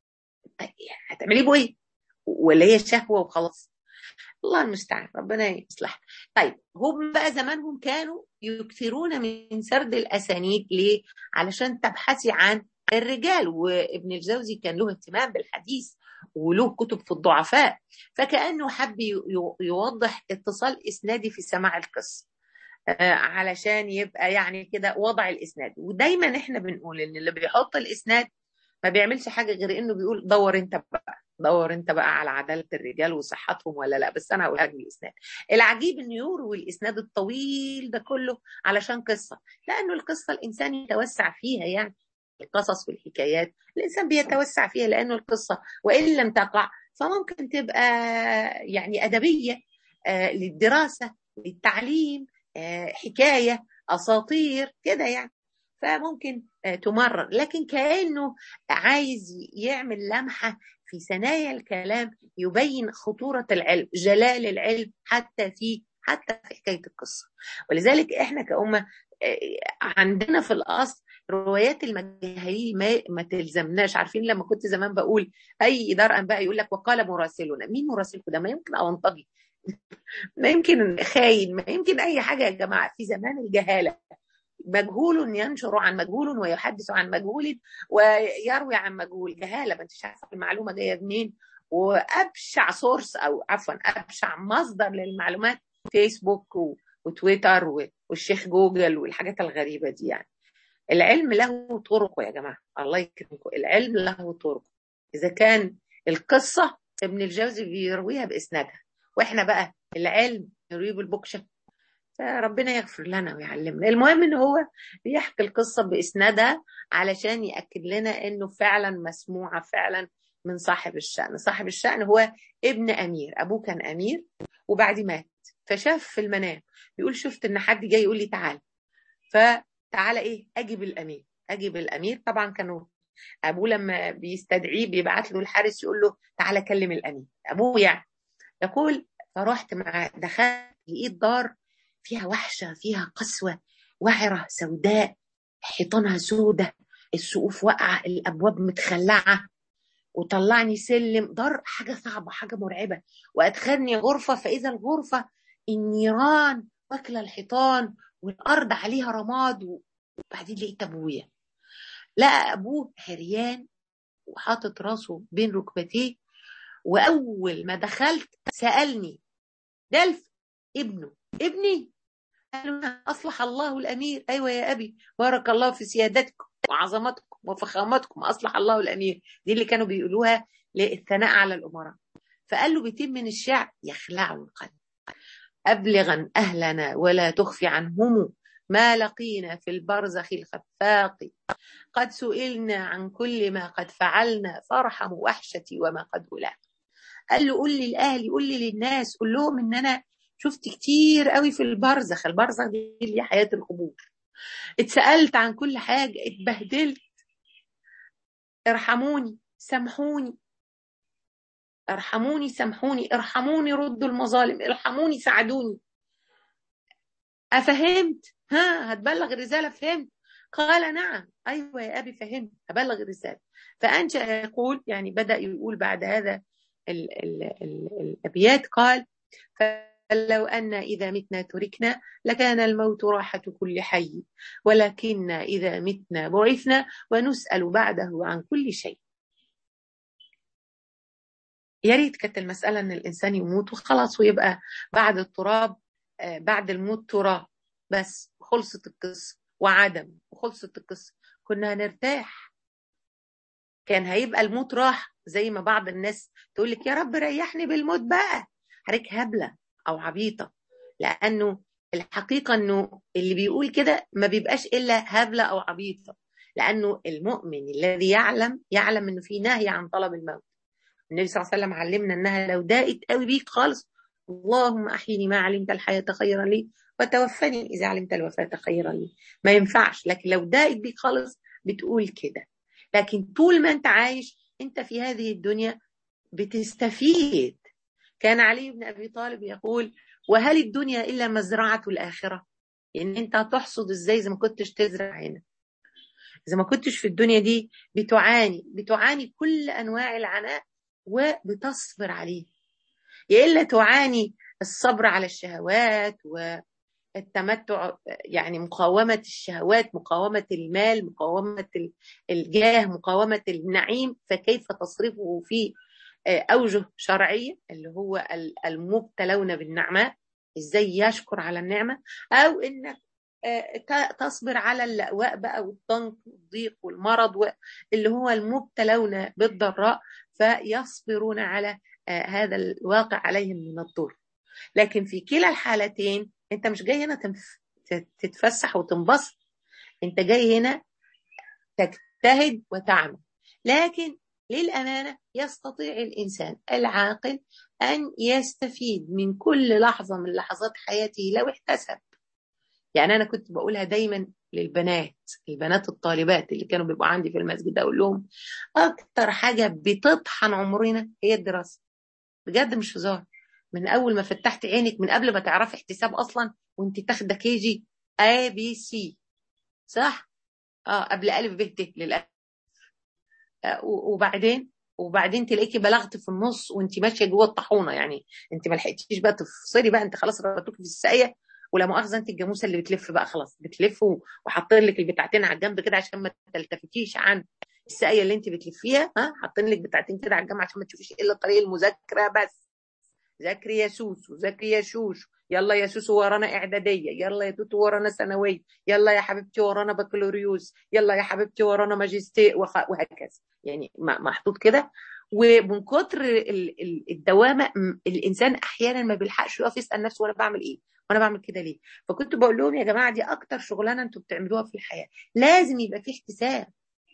Speaker 1: هتعملي بيه ايه ولا هي شهوه وخلاص الله المستعان ربنا يصلح طيب هم بقى زمانهم كانوا يكثرون من سرد الاسانيد ليه علشان تبحثي عن الرجال وابن الجوزي كان له اهتمام بالحديث وله كتب في الضعفاء فكانه حب يوضح اتصال اسنادي في سماع القصه علشان يبقى يعني كده وضع الاسناد ودايما احنا بنقول ان اللي بيحط الاسناد ما بيعملش حاجه غير انه بيقول دور انت بقى دور انت بقى على عداله الرجال وصحتهم ولا لا بس انا هقولها لك بالاسناد العجيب انه يروي الاسناد الطويل ده كله علشان قصه لانه القصه الانسان يتوسع فيها يعني القصص والحكايات الانسان بيتوسع فيها لانه القصه وان لم تقع فممكن تبقى يعني ادبيه آه للدراسه للتعليم آه حكايه اساطير كده يعني فممكن آه تمرر لكن كانه عايز يعمل لمحه في ثنايا الكلام يبين خطوره العلم جلال العلم حتى في حتى في حكايه القصه ولذلك احنا كامه عندنا في الاصل روايات المجاهيل ما, ما تلزمناش عارفين لما كنت زمان بقول اي دار انباء يقول لك وقال مراسلنا مين مراسلكم ده ما يمكن اونطجي ما يمكن خاين ما يمكن اي حاجه يا جماعه في زمان الجهاله مجهول ينشر عن مجهول ويحدث عن مجهول ويروي عن مجهول جهاله ما انتش عارفه المعلومه جايه منين وابشع سورس او عفوا ابشع مصدر للمعلومات فيسبوك وتويتر والشيخ جوجل والحاجات الغريبه دي يعني العلم له طرقه يا جماعه الله يكرمكم العلم له طرقه اذا كان القصه ابن الجوزي بيرويها باسنادها واحنا بقى العلم نرويه بالبكشه فربنا يغفر لنا ويعلمنا المهم ان هو بيحكي القصه باسنادها علشان ياكد لنا انه فعلا مسموعه فعلا من صاحب الشأن صاحب الشأن هو ابن أمير أبوه كان أمير وبعد مات فشاف في المنام بيقول شفت إن حد جاي يقول لي تعال فتعالى إيه أجيب الأمير أجيب الأمير طبعا كانوا أبوه لما بيستدعيه بيبعت له الحارس يقول له تعالى كلم الأمير أبوه يعني يقول فرحت معاه دخلت لقيت دار فيها وحشة فيها قسوة وعرة سوداء حيطانها سودة السقوف واقعة الأبواب متخلعة وطلعني سلم دار حاجة صعبة حاجة مرعبة وأدخلني غرفة فإذا الغرفة النيران واكلة الحيطان والأرض عليها رماد وبعدين لقيت أبويا لقى أبوه عريان وحاطط راسه بين ركبتيه وأول ما دخلت سألني ده ابنه ابني قالوا أصلح الله الأمير أيوة يا أبي بارك الله في سيادتكم وعظمتكم وفخامتكم أصلح الله الأمير دي اللي كانوا بيقولوها للثناء على الأمراء فقال له بيتين من الشعر يخلع القلب أبلغا أهلنا ولا تخفي عنهم ما لقينا في البرزخ الخفاق قد سئلنا عن كل ما قد فعلنا فارحم وحشتي وما قد ألاق قال له قول لي لأهلي قول لي للناس قول لهم إن أنا شفت كتير قوي في البرزخ البرزخ دي اللي هي حياة القبور اتسألت عن كل حاجة اتبهدلت ارحموني سامحوني ارحموني سامحوني ارحموني ردوا المظالم ارحموني ساعدوني أفهمت ها هتبلغ الرسالة فهمت قال نعم أيوة يا أبي فهمت هبلغ الرسالة فأنشأ يقول يعني بدأ يقول بعد هذا ال ال ال الأبيات قال فلو أن إذا متنا تركنا لكان الموت راحة كل حي ولكن إذا متنا بعثنا ونسأل بعده عن كل شيء يا ريت كانت المسألة إن الإنسان يموت وخلاص ويبقى بعد التراب بعد الموت تراب بس خلصت القصة وعدم وخلصت القصة كنا هنرتاح كان هيبقى الموت راح زي ما بعض الناس تقول لك يا رب ريحني بالموت بقى حضرتك هبلة أو عبيطة لأنه الحقيقة أنه اللي بيقول كده ما بيبقاش إلا هبلة أو عبيطة لأنه المؤمن الذي يعلم يعلم أنه في نهي عن طلب الموت النبي صلى الله عليه وسلم علمنا أنها لو دائت قوي بيك خالص اللهم أحيني ما علمت الحياة خيرا لي وتوفني إذا علمت الوفاة خيرا لي ما ينفعش لكن لو دائت بيك خالص بتقول كده لكن طول ما أنت عايش أنت في هذه الدنيا بتستفيد كان علي بن أبي طالب يقول وهل الدنيا إلا مزرعة الآخرة يعني أنت هتحصد إزاي إذا ما كنتش تزرع هنا إذا ما كنتش في الدنيا دي بتعاني بتعاني كل أنواع العناء وبتصبر عليه يا إلا تعاني الصبر على الشهوات والتمتع يعني مقاومة الشهوات مقاومة المال مقاومة الجاه مقاومة النعيم فكيف تصرفه في أوجه شرعية اللي هو المبتلون بالنعماء إزاي يشكر على النعمة أو إنك تصبر على اللأواء بقى والضنك والضيق والمرض اللي هو المبتلون بالضراء فيصبرون على هذا الواقع عليهم من الضر لكن في كلا الحالتين انت مش جاي هنا تتفسح وتنبسط انت جاي هنا تجتهد وتعمل لكن للأمانة يستطيع الإنسان العاقل أن يستفيد من كل لحظة من لحظات حياته لو احتسب يعني أنا كنت بقولها دايما للبنات البنات الطالبات اللي كانوا بيبقوا عندي في المسجد أقول لهم أكتر حاجة بتطحن عمرنا هي الدراسة بجد مش هزار من أول ما فتحت عينك من قبل ما تعرفي احتساب أصلا وأنت تاخدة كي جي A B C صح؟ اه قبل ألف ب ت للأسف وبعدين وبعدين تلاقيكي بلغت في النص وانت ماشيه جوه الطاحونه يعني انت ما لحقتيش بقى تفصلي بقى انت خلاص ربطوكي في الساقيه ولا مؤاخذه انت الجاموسه اللي بتلف بقى خلاص بتلف وحاطين لك البتاعتين على الجنب كده عشان ما تلتفتيش عن الساقيه اللي انت بتلفيها ها حاطين لك بتاعتين كده على الجنب عشان ما تشوفيش الا طريق المذاكره بس ذاكري يا سوسو ذاكري يا شوشو يلا يا سوسو ورانا اعداديه يلا يا توتو ورانا ثانويه يلا يا حبيبتي ورانا بكالوريوس يلا يا حبيبتي ورانا ماجستير وهكذا يعني محطوط كده ومن كتر الدوامه الانسان احيانا ما بيلحقش يقف يسال نفسه وانا بعمل ايه وانا بعمل كده ليه فكنت بقول لهم يا جماعه دي اكتر شغلانه انتوا بتعملوها في الحياه لازم يبقى في احتساب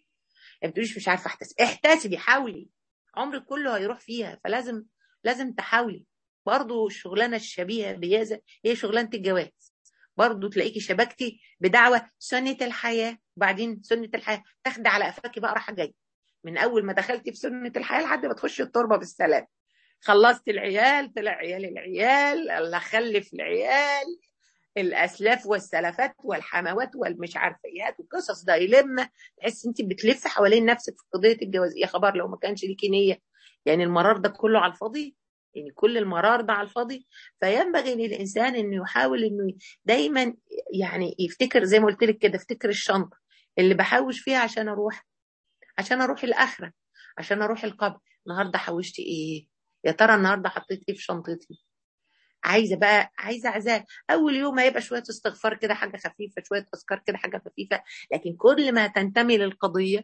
Speaker 1: ما بتقوليش مش عارفه احتسب احتسبي حاولي عمرك كله هيروح فيها فلازم لازم تحاولي برضه الشغلانه الشبيهه بهذا هي شغلانه الجواز برضه تلاقيكي شبكتي بدعوه سنه الحياه وبعدين سنه الحياه تاخدي على قفاكي بقى راحه جايه من اول ما دخلتي في سنه الحياه لحد ما تخشي التربه بالسلام خلصت العيال طلع عيال العيال الله خلف العيال الاسلاف والسلفات والحموات والمش عارفه ايات والقصص ده يلم تحس انت بتلف حوالين نفسك في قضيه الجواز يا خبر لو ما كانش ليكي نيه يعني المرار ده كله على الفاضي يعني كل المرار ده على الفاضي فينبغي للانسان انه يحاول انه دايما يعني يفتكر زي ما قلت لك كده افتكر الشنطه اللي بحوش فيها عشان اروح عشان اروح الاخره عشان اروح القبر النهارده حوشت ايه يا ترى النهارده حطيت ايه في شنطتي عايزه بقى عايزه عزاء اول يوم هيبقى شويه استغفار كده حاجه خفيفه شويه اذكار كده حاجه خفيفه لكن كل ما تنتمي للقضيه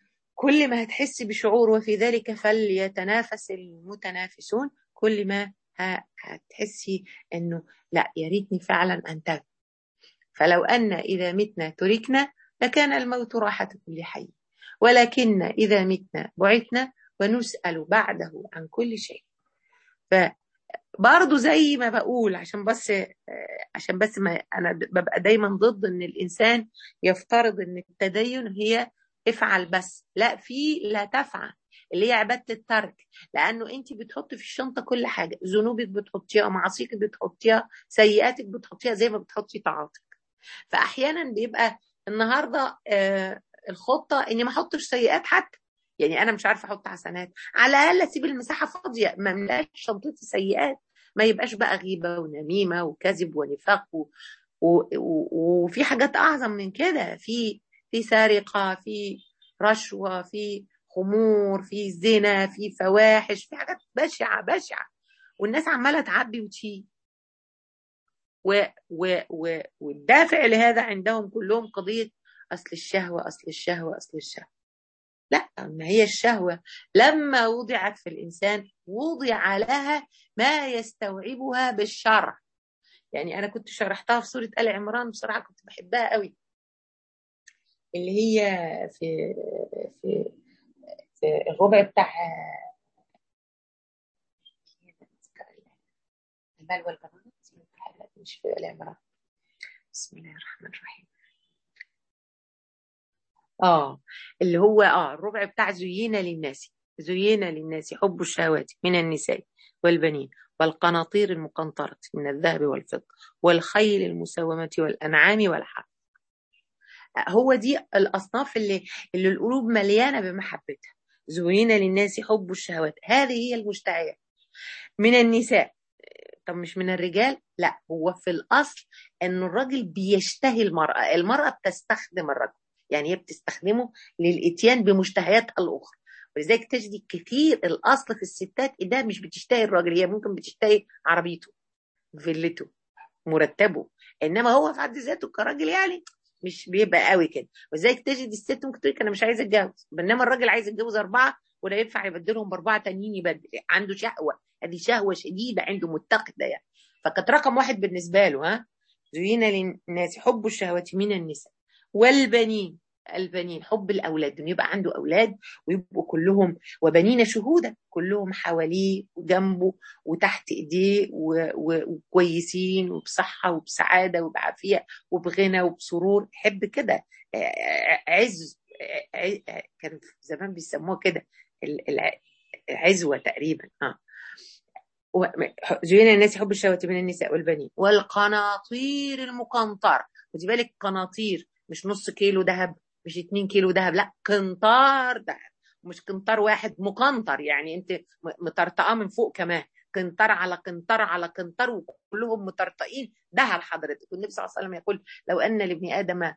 Speaker 1: كل ما هتحسي بشعور وفي ذلك فليتنافس المتنافسون كل ما هتحسي انه لا يا ريتني فعلا انتبه فلو ان اذا متنا تركنا لكان الموت راحه كل حي ولكن اذا متنا بعثنا ونسال بعده عن كل شيء فبرضه زي ما بقول عشان بس عشان بس ما انا ببقى دايما ضد ان الانسان يفترض ان التدين هي افعل بس لا في لا تفعل اللي هي عباده الترك لانه انت بتحطي في الشنطه كل حاجه ذنوبك بتحطيها معاصيك بتحطيها سيئاتك بتحطيها زي ما بتحطي طاعاتك فاحيانا بيبقى النهارده آه الخطه اني ما احطش سيئات حتى يعني انا مش عارفه احط حسنات على الاقل اسيب المساحه فاضيه ما املاش شنطتي سيئات ما يبقاش بقى غيبه ونميمه وكذب ونفاق و... و... و... وفي حاجات اعظم من كده في في سرقه في رشوه في خمور في زنا في فواحش في حاجات بشعه بشعه والناس عماله تعبي وتشيل و... و... و... والدافع لهذا عندهم كلهم قضيه اصل الشهوه اصل الشهوه اصل الشهوه لا ما هي الشهوه لما وضعت في الانسان وضع لها ما يستوعبها بالشرع يعني انا كنت شرحتها في سوره ال عمران بصراحه كنت بحبها قوي اللي هي في في في الربع بتاع المال والبنات مش في ال عمران بسم الله الرحمن الرحيم اه اللي هو اه الربع بتاع زين للناس زين للناس حب الشهوات من النساء والبنين والقناطير المقنطرة من الذهب والفضة والخيل المسومة والأنعام والحرث هو دي الأصناف اللي, اللي القلوب مليانة بمحبتها زين للناس حب الشهوات هذه هي المشتهيات من النساء طب مش من الرجال لا هو في الأصل أن الراجل بيشتهي المرأة المرأة بتستخدم الرجل يعني هي بتستخدمه للإتيان بمشتهيات الأخرى ولذلك تجدي كثير الأصل في الستات ده مش بتشتهي الراجل هي ممكن بتشتهي عربيته فيلته مرتبه إنما هو في حد ذاته كراجل يعني مش بيبقى قوي كده ولذلك تجد الست ممكن تقول انا مش عايزه اتجوز بينما الراجل عايز يتجوز اربعه ولا ينفع يبدلهم باربعه تانيين يبدل عنده شهوه هذه شهوه شديده عنده متقده يعني فكانت رقم واحد بالنسبه له ها زين للناس حب الشهوات من النساء والبنين البنين حب الاولاد انه يبقى عنده اولاد ويبقوا كلهم وبنين شهودا كلهم حواليه وجنبه وتحت ايديه وكويسين وبصحه وبسعاده وبعافيه وبغنى وبسرور يحب كده عز كان زمان بيسموها كده العزوه تقريبا اه زين الناس يحب الشهوات من النساء والبنين والقناطير المقنطر خدي بالك قناطير مش نص كيلو ذهب مش 2 كيلو ذهب لا قنطار ذهب مش قنطار واحد مقنطر يعني انت مطرطقاه من فوق كمان قنطار على قنطار على قنطار وكلهم مطرطقين ذهب حضرتك والنبي صلى الله عليه وسلم يقول لو ان لابن ادم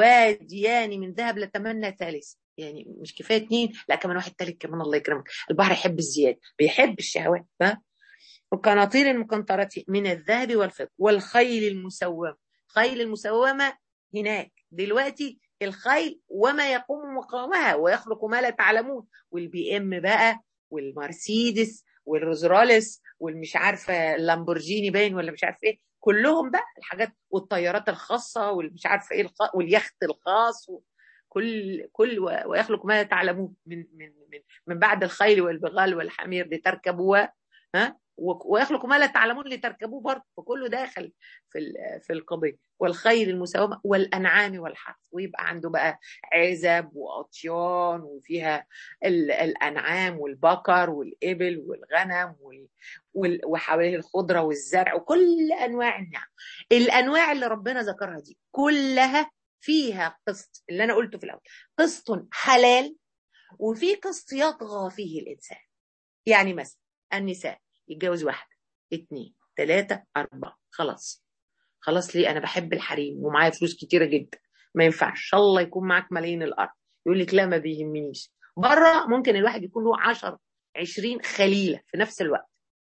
Speaker 1: واديان من ذهب لتمنى ثالث يعني مش كفايه اثنين لا كمان واحد ثالث كمان الله يكرمك البحر يحب الزياده بيحب الشهوات ها والقناطير المقنطرة من الذهب والفضة والخيل المسومة خيل المسومة هناك دلوقتي الخيل وما يقوم مقامها ويخلق ما لا تعلمون والبي ام بقى والمرسيدس والروزرالس والمش عارفه اللامبورجيني باين ولا مش عارفه ايه كلهم بقى الحاجات والطيارات الخاصه والمش عارفه ايه الخ... واليخت الخاص و... كل كل ويخلق ما لا تعلمون من من من من بعد الخيل والبغال والحمير لتركبوها ها ويخلق ما لا تعلمون لتركبوه برضه فكله داخل في في القضيه والخيل المساومه والانعام والحرث ويبقى عنده بقى عزب واطيان وفيها الانعام والبقر والابل والغنم وحواليه الخضره والزرع وكل انواع النعم الانواع اللي ربنا ذكرها دي كلها فيها قسط اللي انا قلته في الاول قسط حلال وفي قسط يطغى فيه الانسان يعني مثلا النساء يتجوز واحده اتنين تلاتة أربعة خلاص خلاص ليه أنا بحب الحريم ومعايا فلوس كتيرة جدا ما ينفعش إن الله يكون معاك ملايين الأرض يقول لك لا ما بيهمنيش بره ممكن الواحد يكون له 10 20 خليلة في نفس الوقت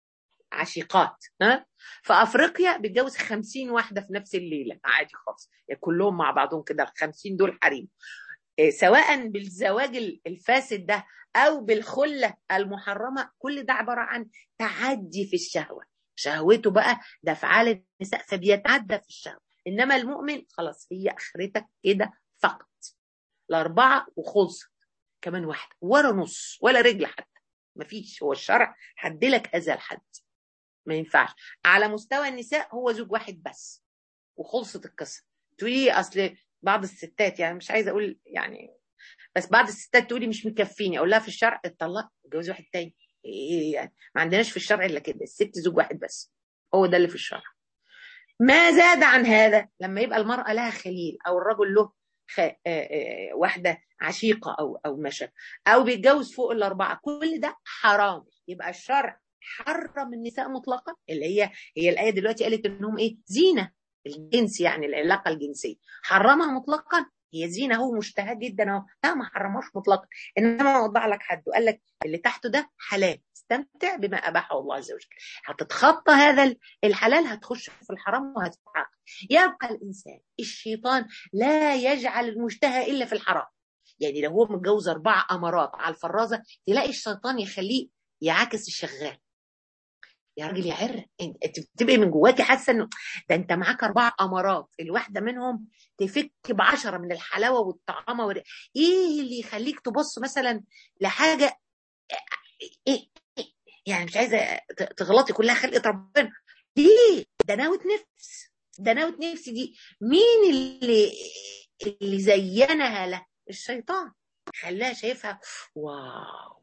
Speaker 1: عشيقات ها في افريقيا بيتجوز 50 واحده في نفس الليله عادي خالص يعني كلهم مع بعضهم كده ال 50 دول حريم سواء بالزواج الفاسد ده او بالخله المحرمه كل ده عباره عن تعدي في الشهوه شهوته بقى ده افعال النساء فبيتعدى في الشهوه انما المؤمن خلاص هي اخرتك كده فقط الاربعه وخلصت كمان واحده ولا نص ولا رجل حتى مفيش هو الشرع حدلك هذا الحد ما ينفعش على مستوى النساء هو زوج واحد بس وخلصت القصه تقولي اصل بعض الستات يعني مش عايزه اقول يعني بس بعض الستات تقولي مش مكفيني اقول لها في الشرع اتطلق اتجوزي واحد تاني ايه يعني ما عندناش في الشرع الا كده الست زوج واحد بس هو ده اللي في الشرع ما زاد عن هذا لما يبقى المرأة لها خليل أو الرجل له خ... آآ آآ واحدة عشيقة أو أو مشى أو بيتجوز فوق الأربعة كل ده حرام يبقى الشرع حرم النساء مطلقا اللي هي هي الآية دلوقتي قالت إنهم إيه زينة الجنس يعني العلاقة الجنسية حرمها مطلقا هي زينة هو مشتهى جدا اهو لا ما حرمهاش مطلقا انما وضع لك حد وقال لك اللي تحته ده حلال استمتع بما اباحه الله عز وجل هتتخطى هذا الحلال هتخش في الحرام وهتتعاقب يبقى الانسان الشيطان لا يجعل المشتهى الا في الحرام يعني لو هو متجوز اربع امارات على الفرازه تلاقي الشيطان يخليه يعاكس الشغال يا راجل يا عر انت بتبقي من جواكي حاسه انه ده انت معاك اربع امارات الواحده منهم تفك بعشرة من الحلاوه والطعامه وال... ايه اللي يخليك تبص مثلا لحاجه إيه؟ إيه؟ يعني مش عايزه تغلطي كلها خلقه ربنا ليه ده ناوت نفس ده ناوت نفس دي مين اللي اللي زينها له الشيطان خلاها شايفها واو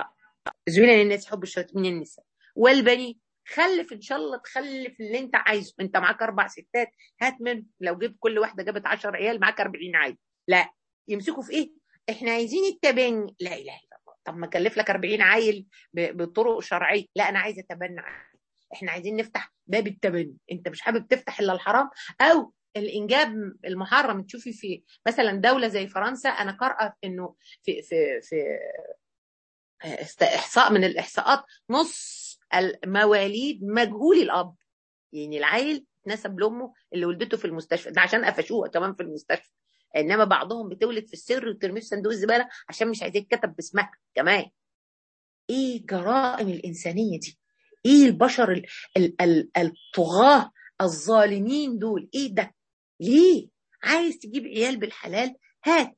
Speaker 1: زين للناس حب الشيطان من النساء والبنين خلف ان شاء الله تخلف اللي انت عايزه انت معاك اربع ستات هات من لو جبت كل واحده جابت 10 عيال معاك 40 عيل لا يمسكوا في ايه احنا عايزين التبني لا اله الا الله طب ما اكلف لك 40 عيل بطرق شرعيه لا انا عايزه اتبنى احنا عايزين نفتح باب التبني انت مش حابب تفتح الا الحرام او الانجاب المحرم تشوفي في مثلا دوله زي فرنسا انا قارئه انه في في في احصاء من الاحصاءات نص المواليد مجهول الاب يعني العيل نسب لامه اللي ولدته في المستشفى ده عشان قفشوها كمان في المستشفى انما بعضهم بتولد في السر وترميه في صندوق الزباله عشان مش عايزين يتكتب باسمها كمان ايه جرائم الانسانيه دي ايه البشر ال ال ال الطغاه الظالمين دول ايه ده ليه عايز تجيب عيال بالحلال هات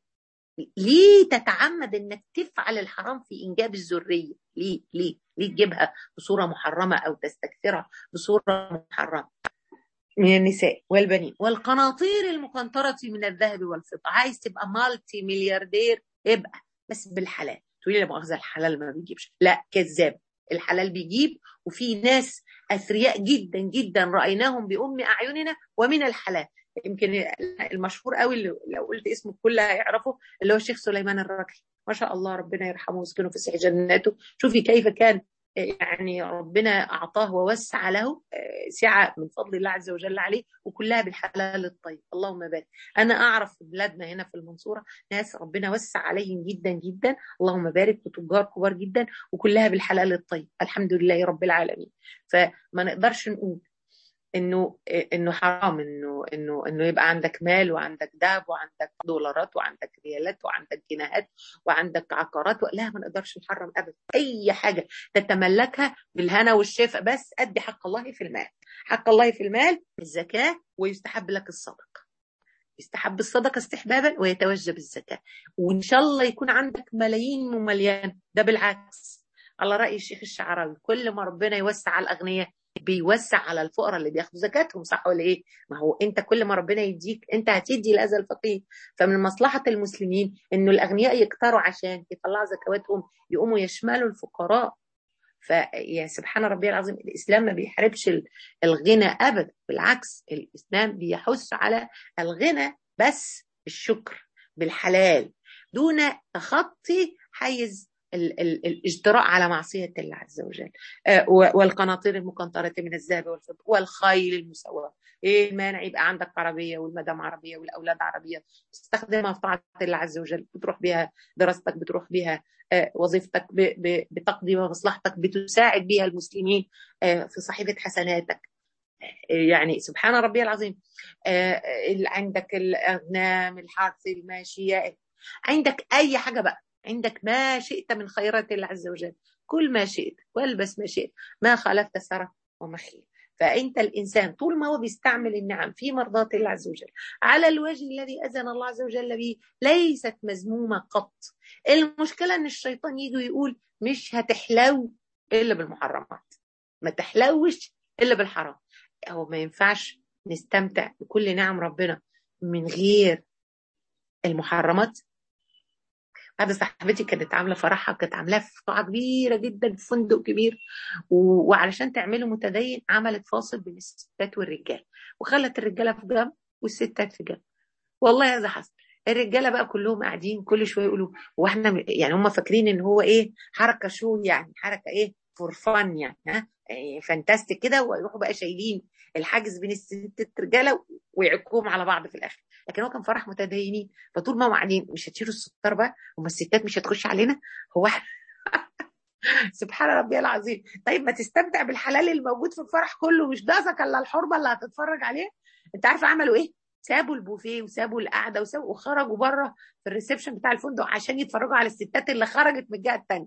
Speaker 1: ليه تتعمد انك تفعل الحرام في انجاب الذريه ليه ليه ليه تجيبها بصوره محرمه او تستكثرها بصوره محرمه من النساء والبنين والقناطير المقنطرة من الذهب والفضة عايز تبقى مالتي ملياردير ابقى بس بالحلال تقولي لا مؤاخذة الحلال ما بيجيبش لا كذاب الحلال بيجيب وفي ناس أثرياء جدا جدا رأيناهم بأم أعيننا ومن الحلال يمكن المشهور قوي اللي لو قلت اسمه الكل هيعرفه اللي هو الشيخ سليمان الركي ما شاء الله ربنا يرحمه ويسكنه في سعي جناته شوفي كيف كان يعني ربنا أعطاه ووسع له سعة من فضل الله عز وجل عليه وكلها بالحلال الطيب اللهم بارك أنا أعرف في بلادنا هنا في المنصورة ناس ربنا وسع عليهم جدا جدا اللهم بارك وتجار كبار جدا وكلها بالحلال الطيب الحمد لله رب العالمين فما نقدرش نقول انه انه حرام انه انه انه يبقى عندك مال وعندك ذهب وعندك دولارات وعندك ريالات وعندك جنيهات وعندك عقارات لا ما نقدرش نحرم ابدا اي حاجه تتملكها بالهنا والشفاء بس ادي حق الله في المال حق الله في المال الزكاه ويستحب لك الصدقه يستحب الصدقه استحبابا ويتوجب الزكاه وان شاء الله يكون عندك ملايين ومليان ده بالعكس على راي الشيخ الشعراوي كل ما ربنا يوسع على الاغنياء بيوسع على الفقراء اللي بياخدوا زكاتهم صح ولا ايه؟ ما هو انت كل ما ربنا يديك انت هتدي لاذى الفقير فمن مصلحه المسلمين انه الاغنياء يكتروا عشان يطلعوا زكواتهم يقوموا يشملوا الفقراء فيا سبحان ربي العظيم الاسلام ما بيحاربش الغنى ابدا بالعكس الاسلام بيحث على الغنى بس بالشكر بالحلال دون تخطي حيز الاجتراء على معصية الله عز وجل والقناطير المقنطرة من الذهب والفضة والخيل المسومة ايه المانع يبقى عندك عربية والمدام عربية والأولاد عربية تستخدمها في طاعة الله عز وجل بتروح بها دراستك بتروح بها وظيفتك بتقضي مصلحتك بتساعد بها المسلمين في صحيفة حسناتك يعني سبحان ربي العظيم عندك الأغنام الحرث الماشية عندك أي حاجة بقى عندك ما شئت من خيرات الله عز وجل كل ما شئت والبس ما شئت ما خالفت سرى ومخيل فانت الانسان طول ما هو بيستعمل النعم في مرضاه الله عز وجل على الوجه الذي اذن الله عز وجل به ليست مذمومه قط المشكله ان الشيطان يجي ويقول مش هتحلو الا بالمحرمات ما تحلوش الا بالحرام هو ما ينفعش نستمتع بكل نعم ربنا من غير المحرمات واحده صاحبتي كانت عامله فرحها كانت عاملاه في قاعه كبيره جدا في فندق كبير و... وعلشان تعمله متدين عملت فاصل بين الستات والرجال وخلت الرجاله في جنب والستات في جنب والله هذا حصل الرجاله بقى كلهم قاعدين كل شويه يقولوا هو احنا يعني هم فاكرين ان هو ايه حركه شو يعني حركه ايه فور فن يعني ها فانتاستيك كده ويروحوا بقى شايلين الحاجز بين الست رجاله ويعكوهم على بعض في الاخر لكن هو كان فرح متدينين فطول ما هم قاعدين مش هتشيلوا الستار بقى هم الستات مش هتخش علينا هو سبحان ربي العظيم طيب ما تستمتع بالحلال الموجود في الفرح كله مش ناقصك الا الحرمه اللي هتتفرج عليها انت عارفه عملوا ايه سابوا البوفيه وسابوا القعده وسابوا وخرجوا بره في الريسبشن بتاع الفندق عشان يتفرجوا على الستات اللي خرجت من الجهه الثانيه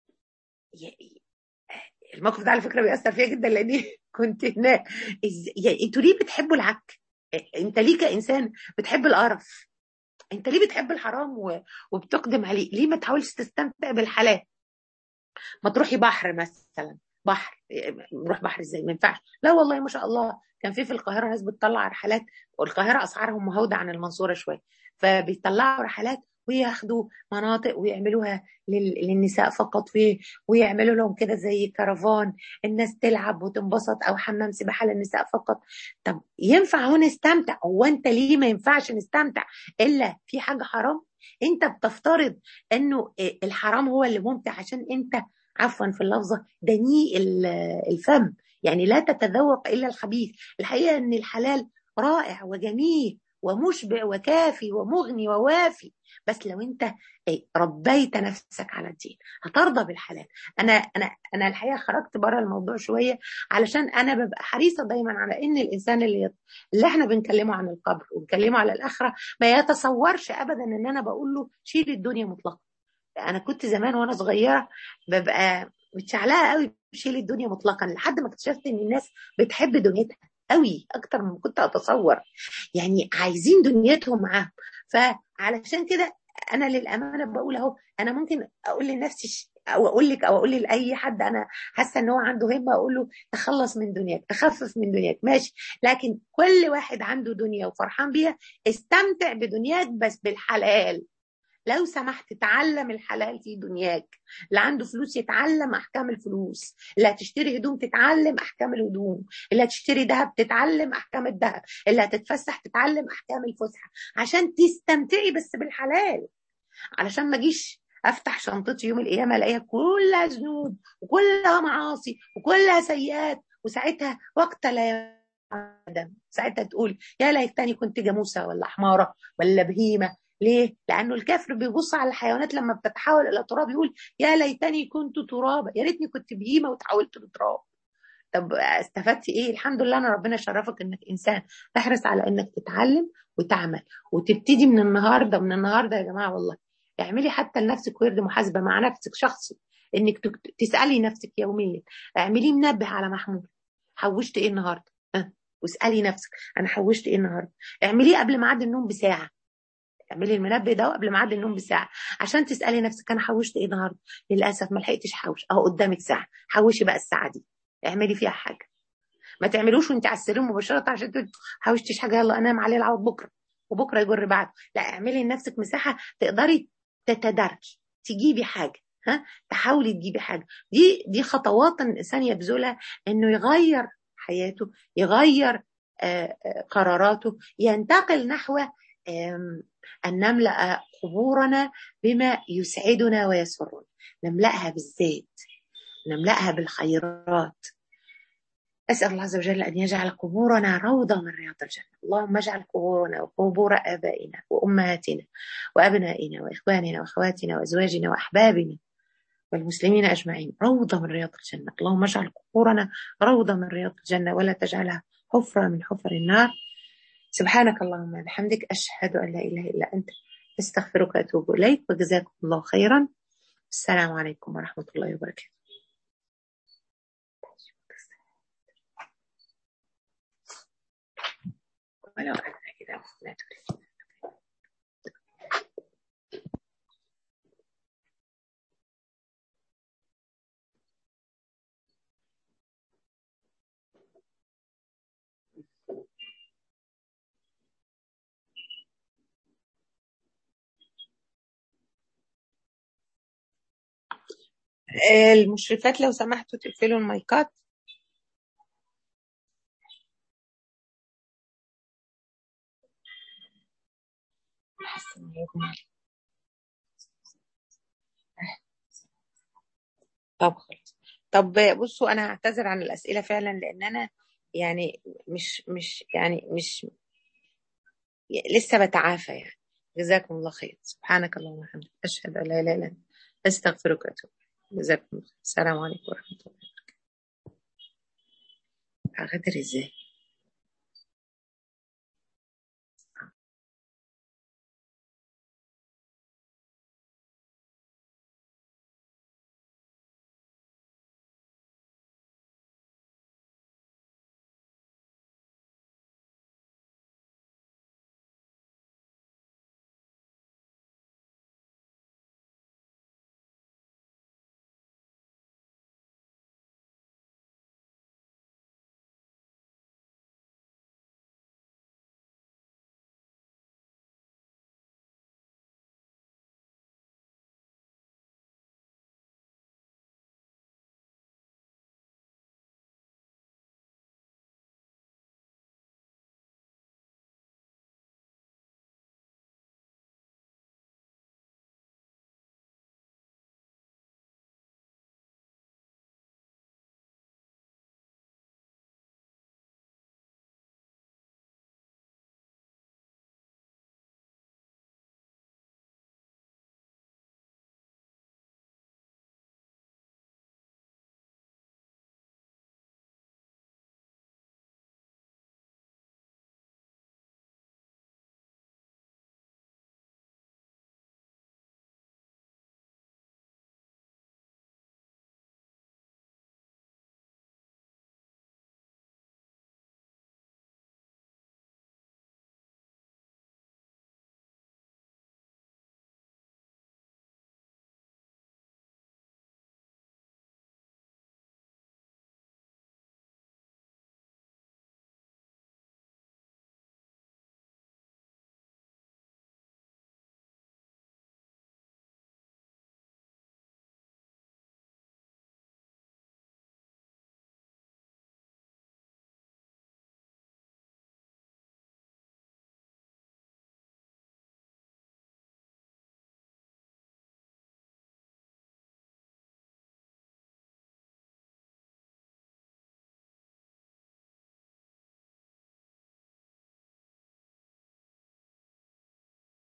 Speaker 1: الموقف ده على فكره بيأثر فيا جدا لاني كنت هناك يعني انتوا ليه بتحبوا العك؟ انت ليه كانسان بتحب القرف؟ انت ليه بتحب الحرام و... وبتقدم عليه؟ ليه ما تحاولش تستمتع بالحلال؟ ما تروحي بحر مثلا بحر نروح بحر ازاي؟ ما ينفعش لا والله ما شاء الله كان في في القاهره ناس بتطلع رحلات والقاهره اسعارهم مهوده عن المنصوره شويه فبيطلعوا رحلات وياخدوا مناطق ويعملوها للنساء فقط فيه ويعملوا لهم كده زي كرفان الناس تلعب وتنبسط او حمام سباحه للنساء فقط طب ينفع هنا نستمتع هو انت ليه ما ينفعش نستمتع الا في حاجه حرام انت بتفترض انه الحرام هو اللي ممتع عشان انت عفوا في اللفظه دنيء الفم يعني لا تتذوق الا الخبيث الحقيقه ان الحلال رائع وجميل ومشبع وكافي ومغني ووافي بس لو انت ربيت نفسك على الدين هترضى بالحلال انا انا انا الحقيقه خرجت بره الموضوع شويه علشان انا ببقى حريصه دايما على ان الانسان اللي اللي احنا بنكلمه عن القبر وبنكلمه على الاخره ما يتصورش ابدا ان انا بقول له شيل الدنيا مطلقا انا كنت زمان وانا صغيره ببقى متشعلقه قوي بشيل الدنيا مطلقا لحد ما اكتشفت ان الناس بتحب دنيتها قوي اكتر من كنت اتصور يعني عايزين دنيتهم معاهم فعلشان كده انا للامانه بقول اهو انا ممكن اقول لنفسي او اقول لك او اقول لاي حد انا حاسه ان هو عنده همه اقول له تخلص من دنياك تخفف من دنياك ماشي لكن كل واحد عنده دنيا وفرحان بيها استمتع بدنياك بس بالحلال لو سمحت تعلم الحلال في دنياك اللي عنده فلوس يتعلم احكام الفلوس اللي هتشتري هدوم تتعلم احكام الهدوم اللي هتشتري ذهب تتعلم احكام الذهب اللي هتتفسح تتعلم احكام الفسحه عشان تستمتعي بس بالحلال علشان ما اجيش افتح شنطتي يوم القيامه الاقيها كلها ذنوب وكلها معاصي وكلها سيئات وساعتها وقت لا يعلم ساعتها تقول يا ليتني كنت جاموسه ولا حماره ولا بهيمه ليه؟ لأنه الكافر بيبص على الحيوانات لما بتتحول إلى تراب يقول يا ليتني كنت ترابا يا ريتني كنت بهيمة وتحولت لتراب طب استفدت ايه؟ الحمد لله انا ربنا شرفك انك انسان تحرص على انك تتعلم وتعمل وتبتدي من النهارده من النهارده يا جماعه والله اعملي حتى لنفسك ورد محاسبه مع نفسك شخصي انك تسالي نفسك يوميا اعملي منبه على محمود حوشت ايه النهارده؟ ها واسالي نفسك انا حوشت ايه النهارده؟ اعمليه قبل ميعاد النوم بساعه اعملي المنبه ده قبل ميعاد النوم بساعه عشان تسالي نفسك انا حوشت ايه النهارده للاسف ما لحقتش حوش اهو قدامك ساعه حوشي بقى الساعه دي اعملي فيها حاجه ما تعملوش وانت على السرير مباشره عشان تقولي حوشتش حاجه يلا انام عليه العوض بكره وبكره يجر بعده لا اعملي لنفسك مساحه تقدري تتداركي تجيبي حاجه ها تحاولي تجيبي حاجه دي دي خطوات الانسان يبذلها انه يغير حياته يغير آآ آآ قراراته ينتقل نحو أن نملأ قبورنا بما يسعدنا ويسرنا نملأها بالزيت نملأها بالخيرات أسأل الله عز وجل أن يجعل قبورنا روضة من رياض الجنة اللهم اجعل قبورنا وقبور آبائنا وأمهاتنا وأبنائنا وإخواننا وأخواتنا وأزواجنا وأحبابنا والمسلمين أجمعين روضة من رياض الجنة اللهم اجعل قبورنا روضة من رياض الجنة ولا تجعلها حفرة من حفر النار سبحانك اللهم وبحمدك أشهد أن لا إله إلا أنت أستغفرك وأتوب إليك وجزاكم الله خيرا السلام عليكم ورحمة الله وبركاته ولو أن كده لا تريد المشرفات لو سمحتوا تقفلوا المايكات طب خلاص طب بصوا انا هعتذر عن الاسئله فعلا لان انا يعني مش مش يعني مش لسه بتعافى يعني جزاكم الله خير سبحانك اللهم وبحمدك اشهد ان لا اله الا انت استغفرك واتوب جزاكم الله السلام عليكم ورحمه الله وبركاته هغادر ازاي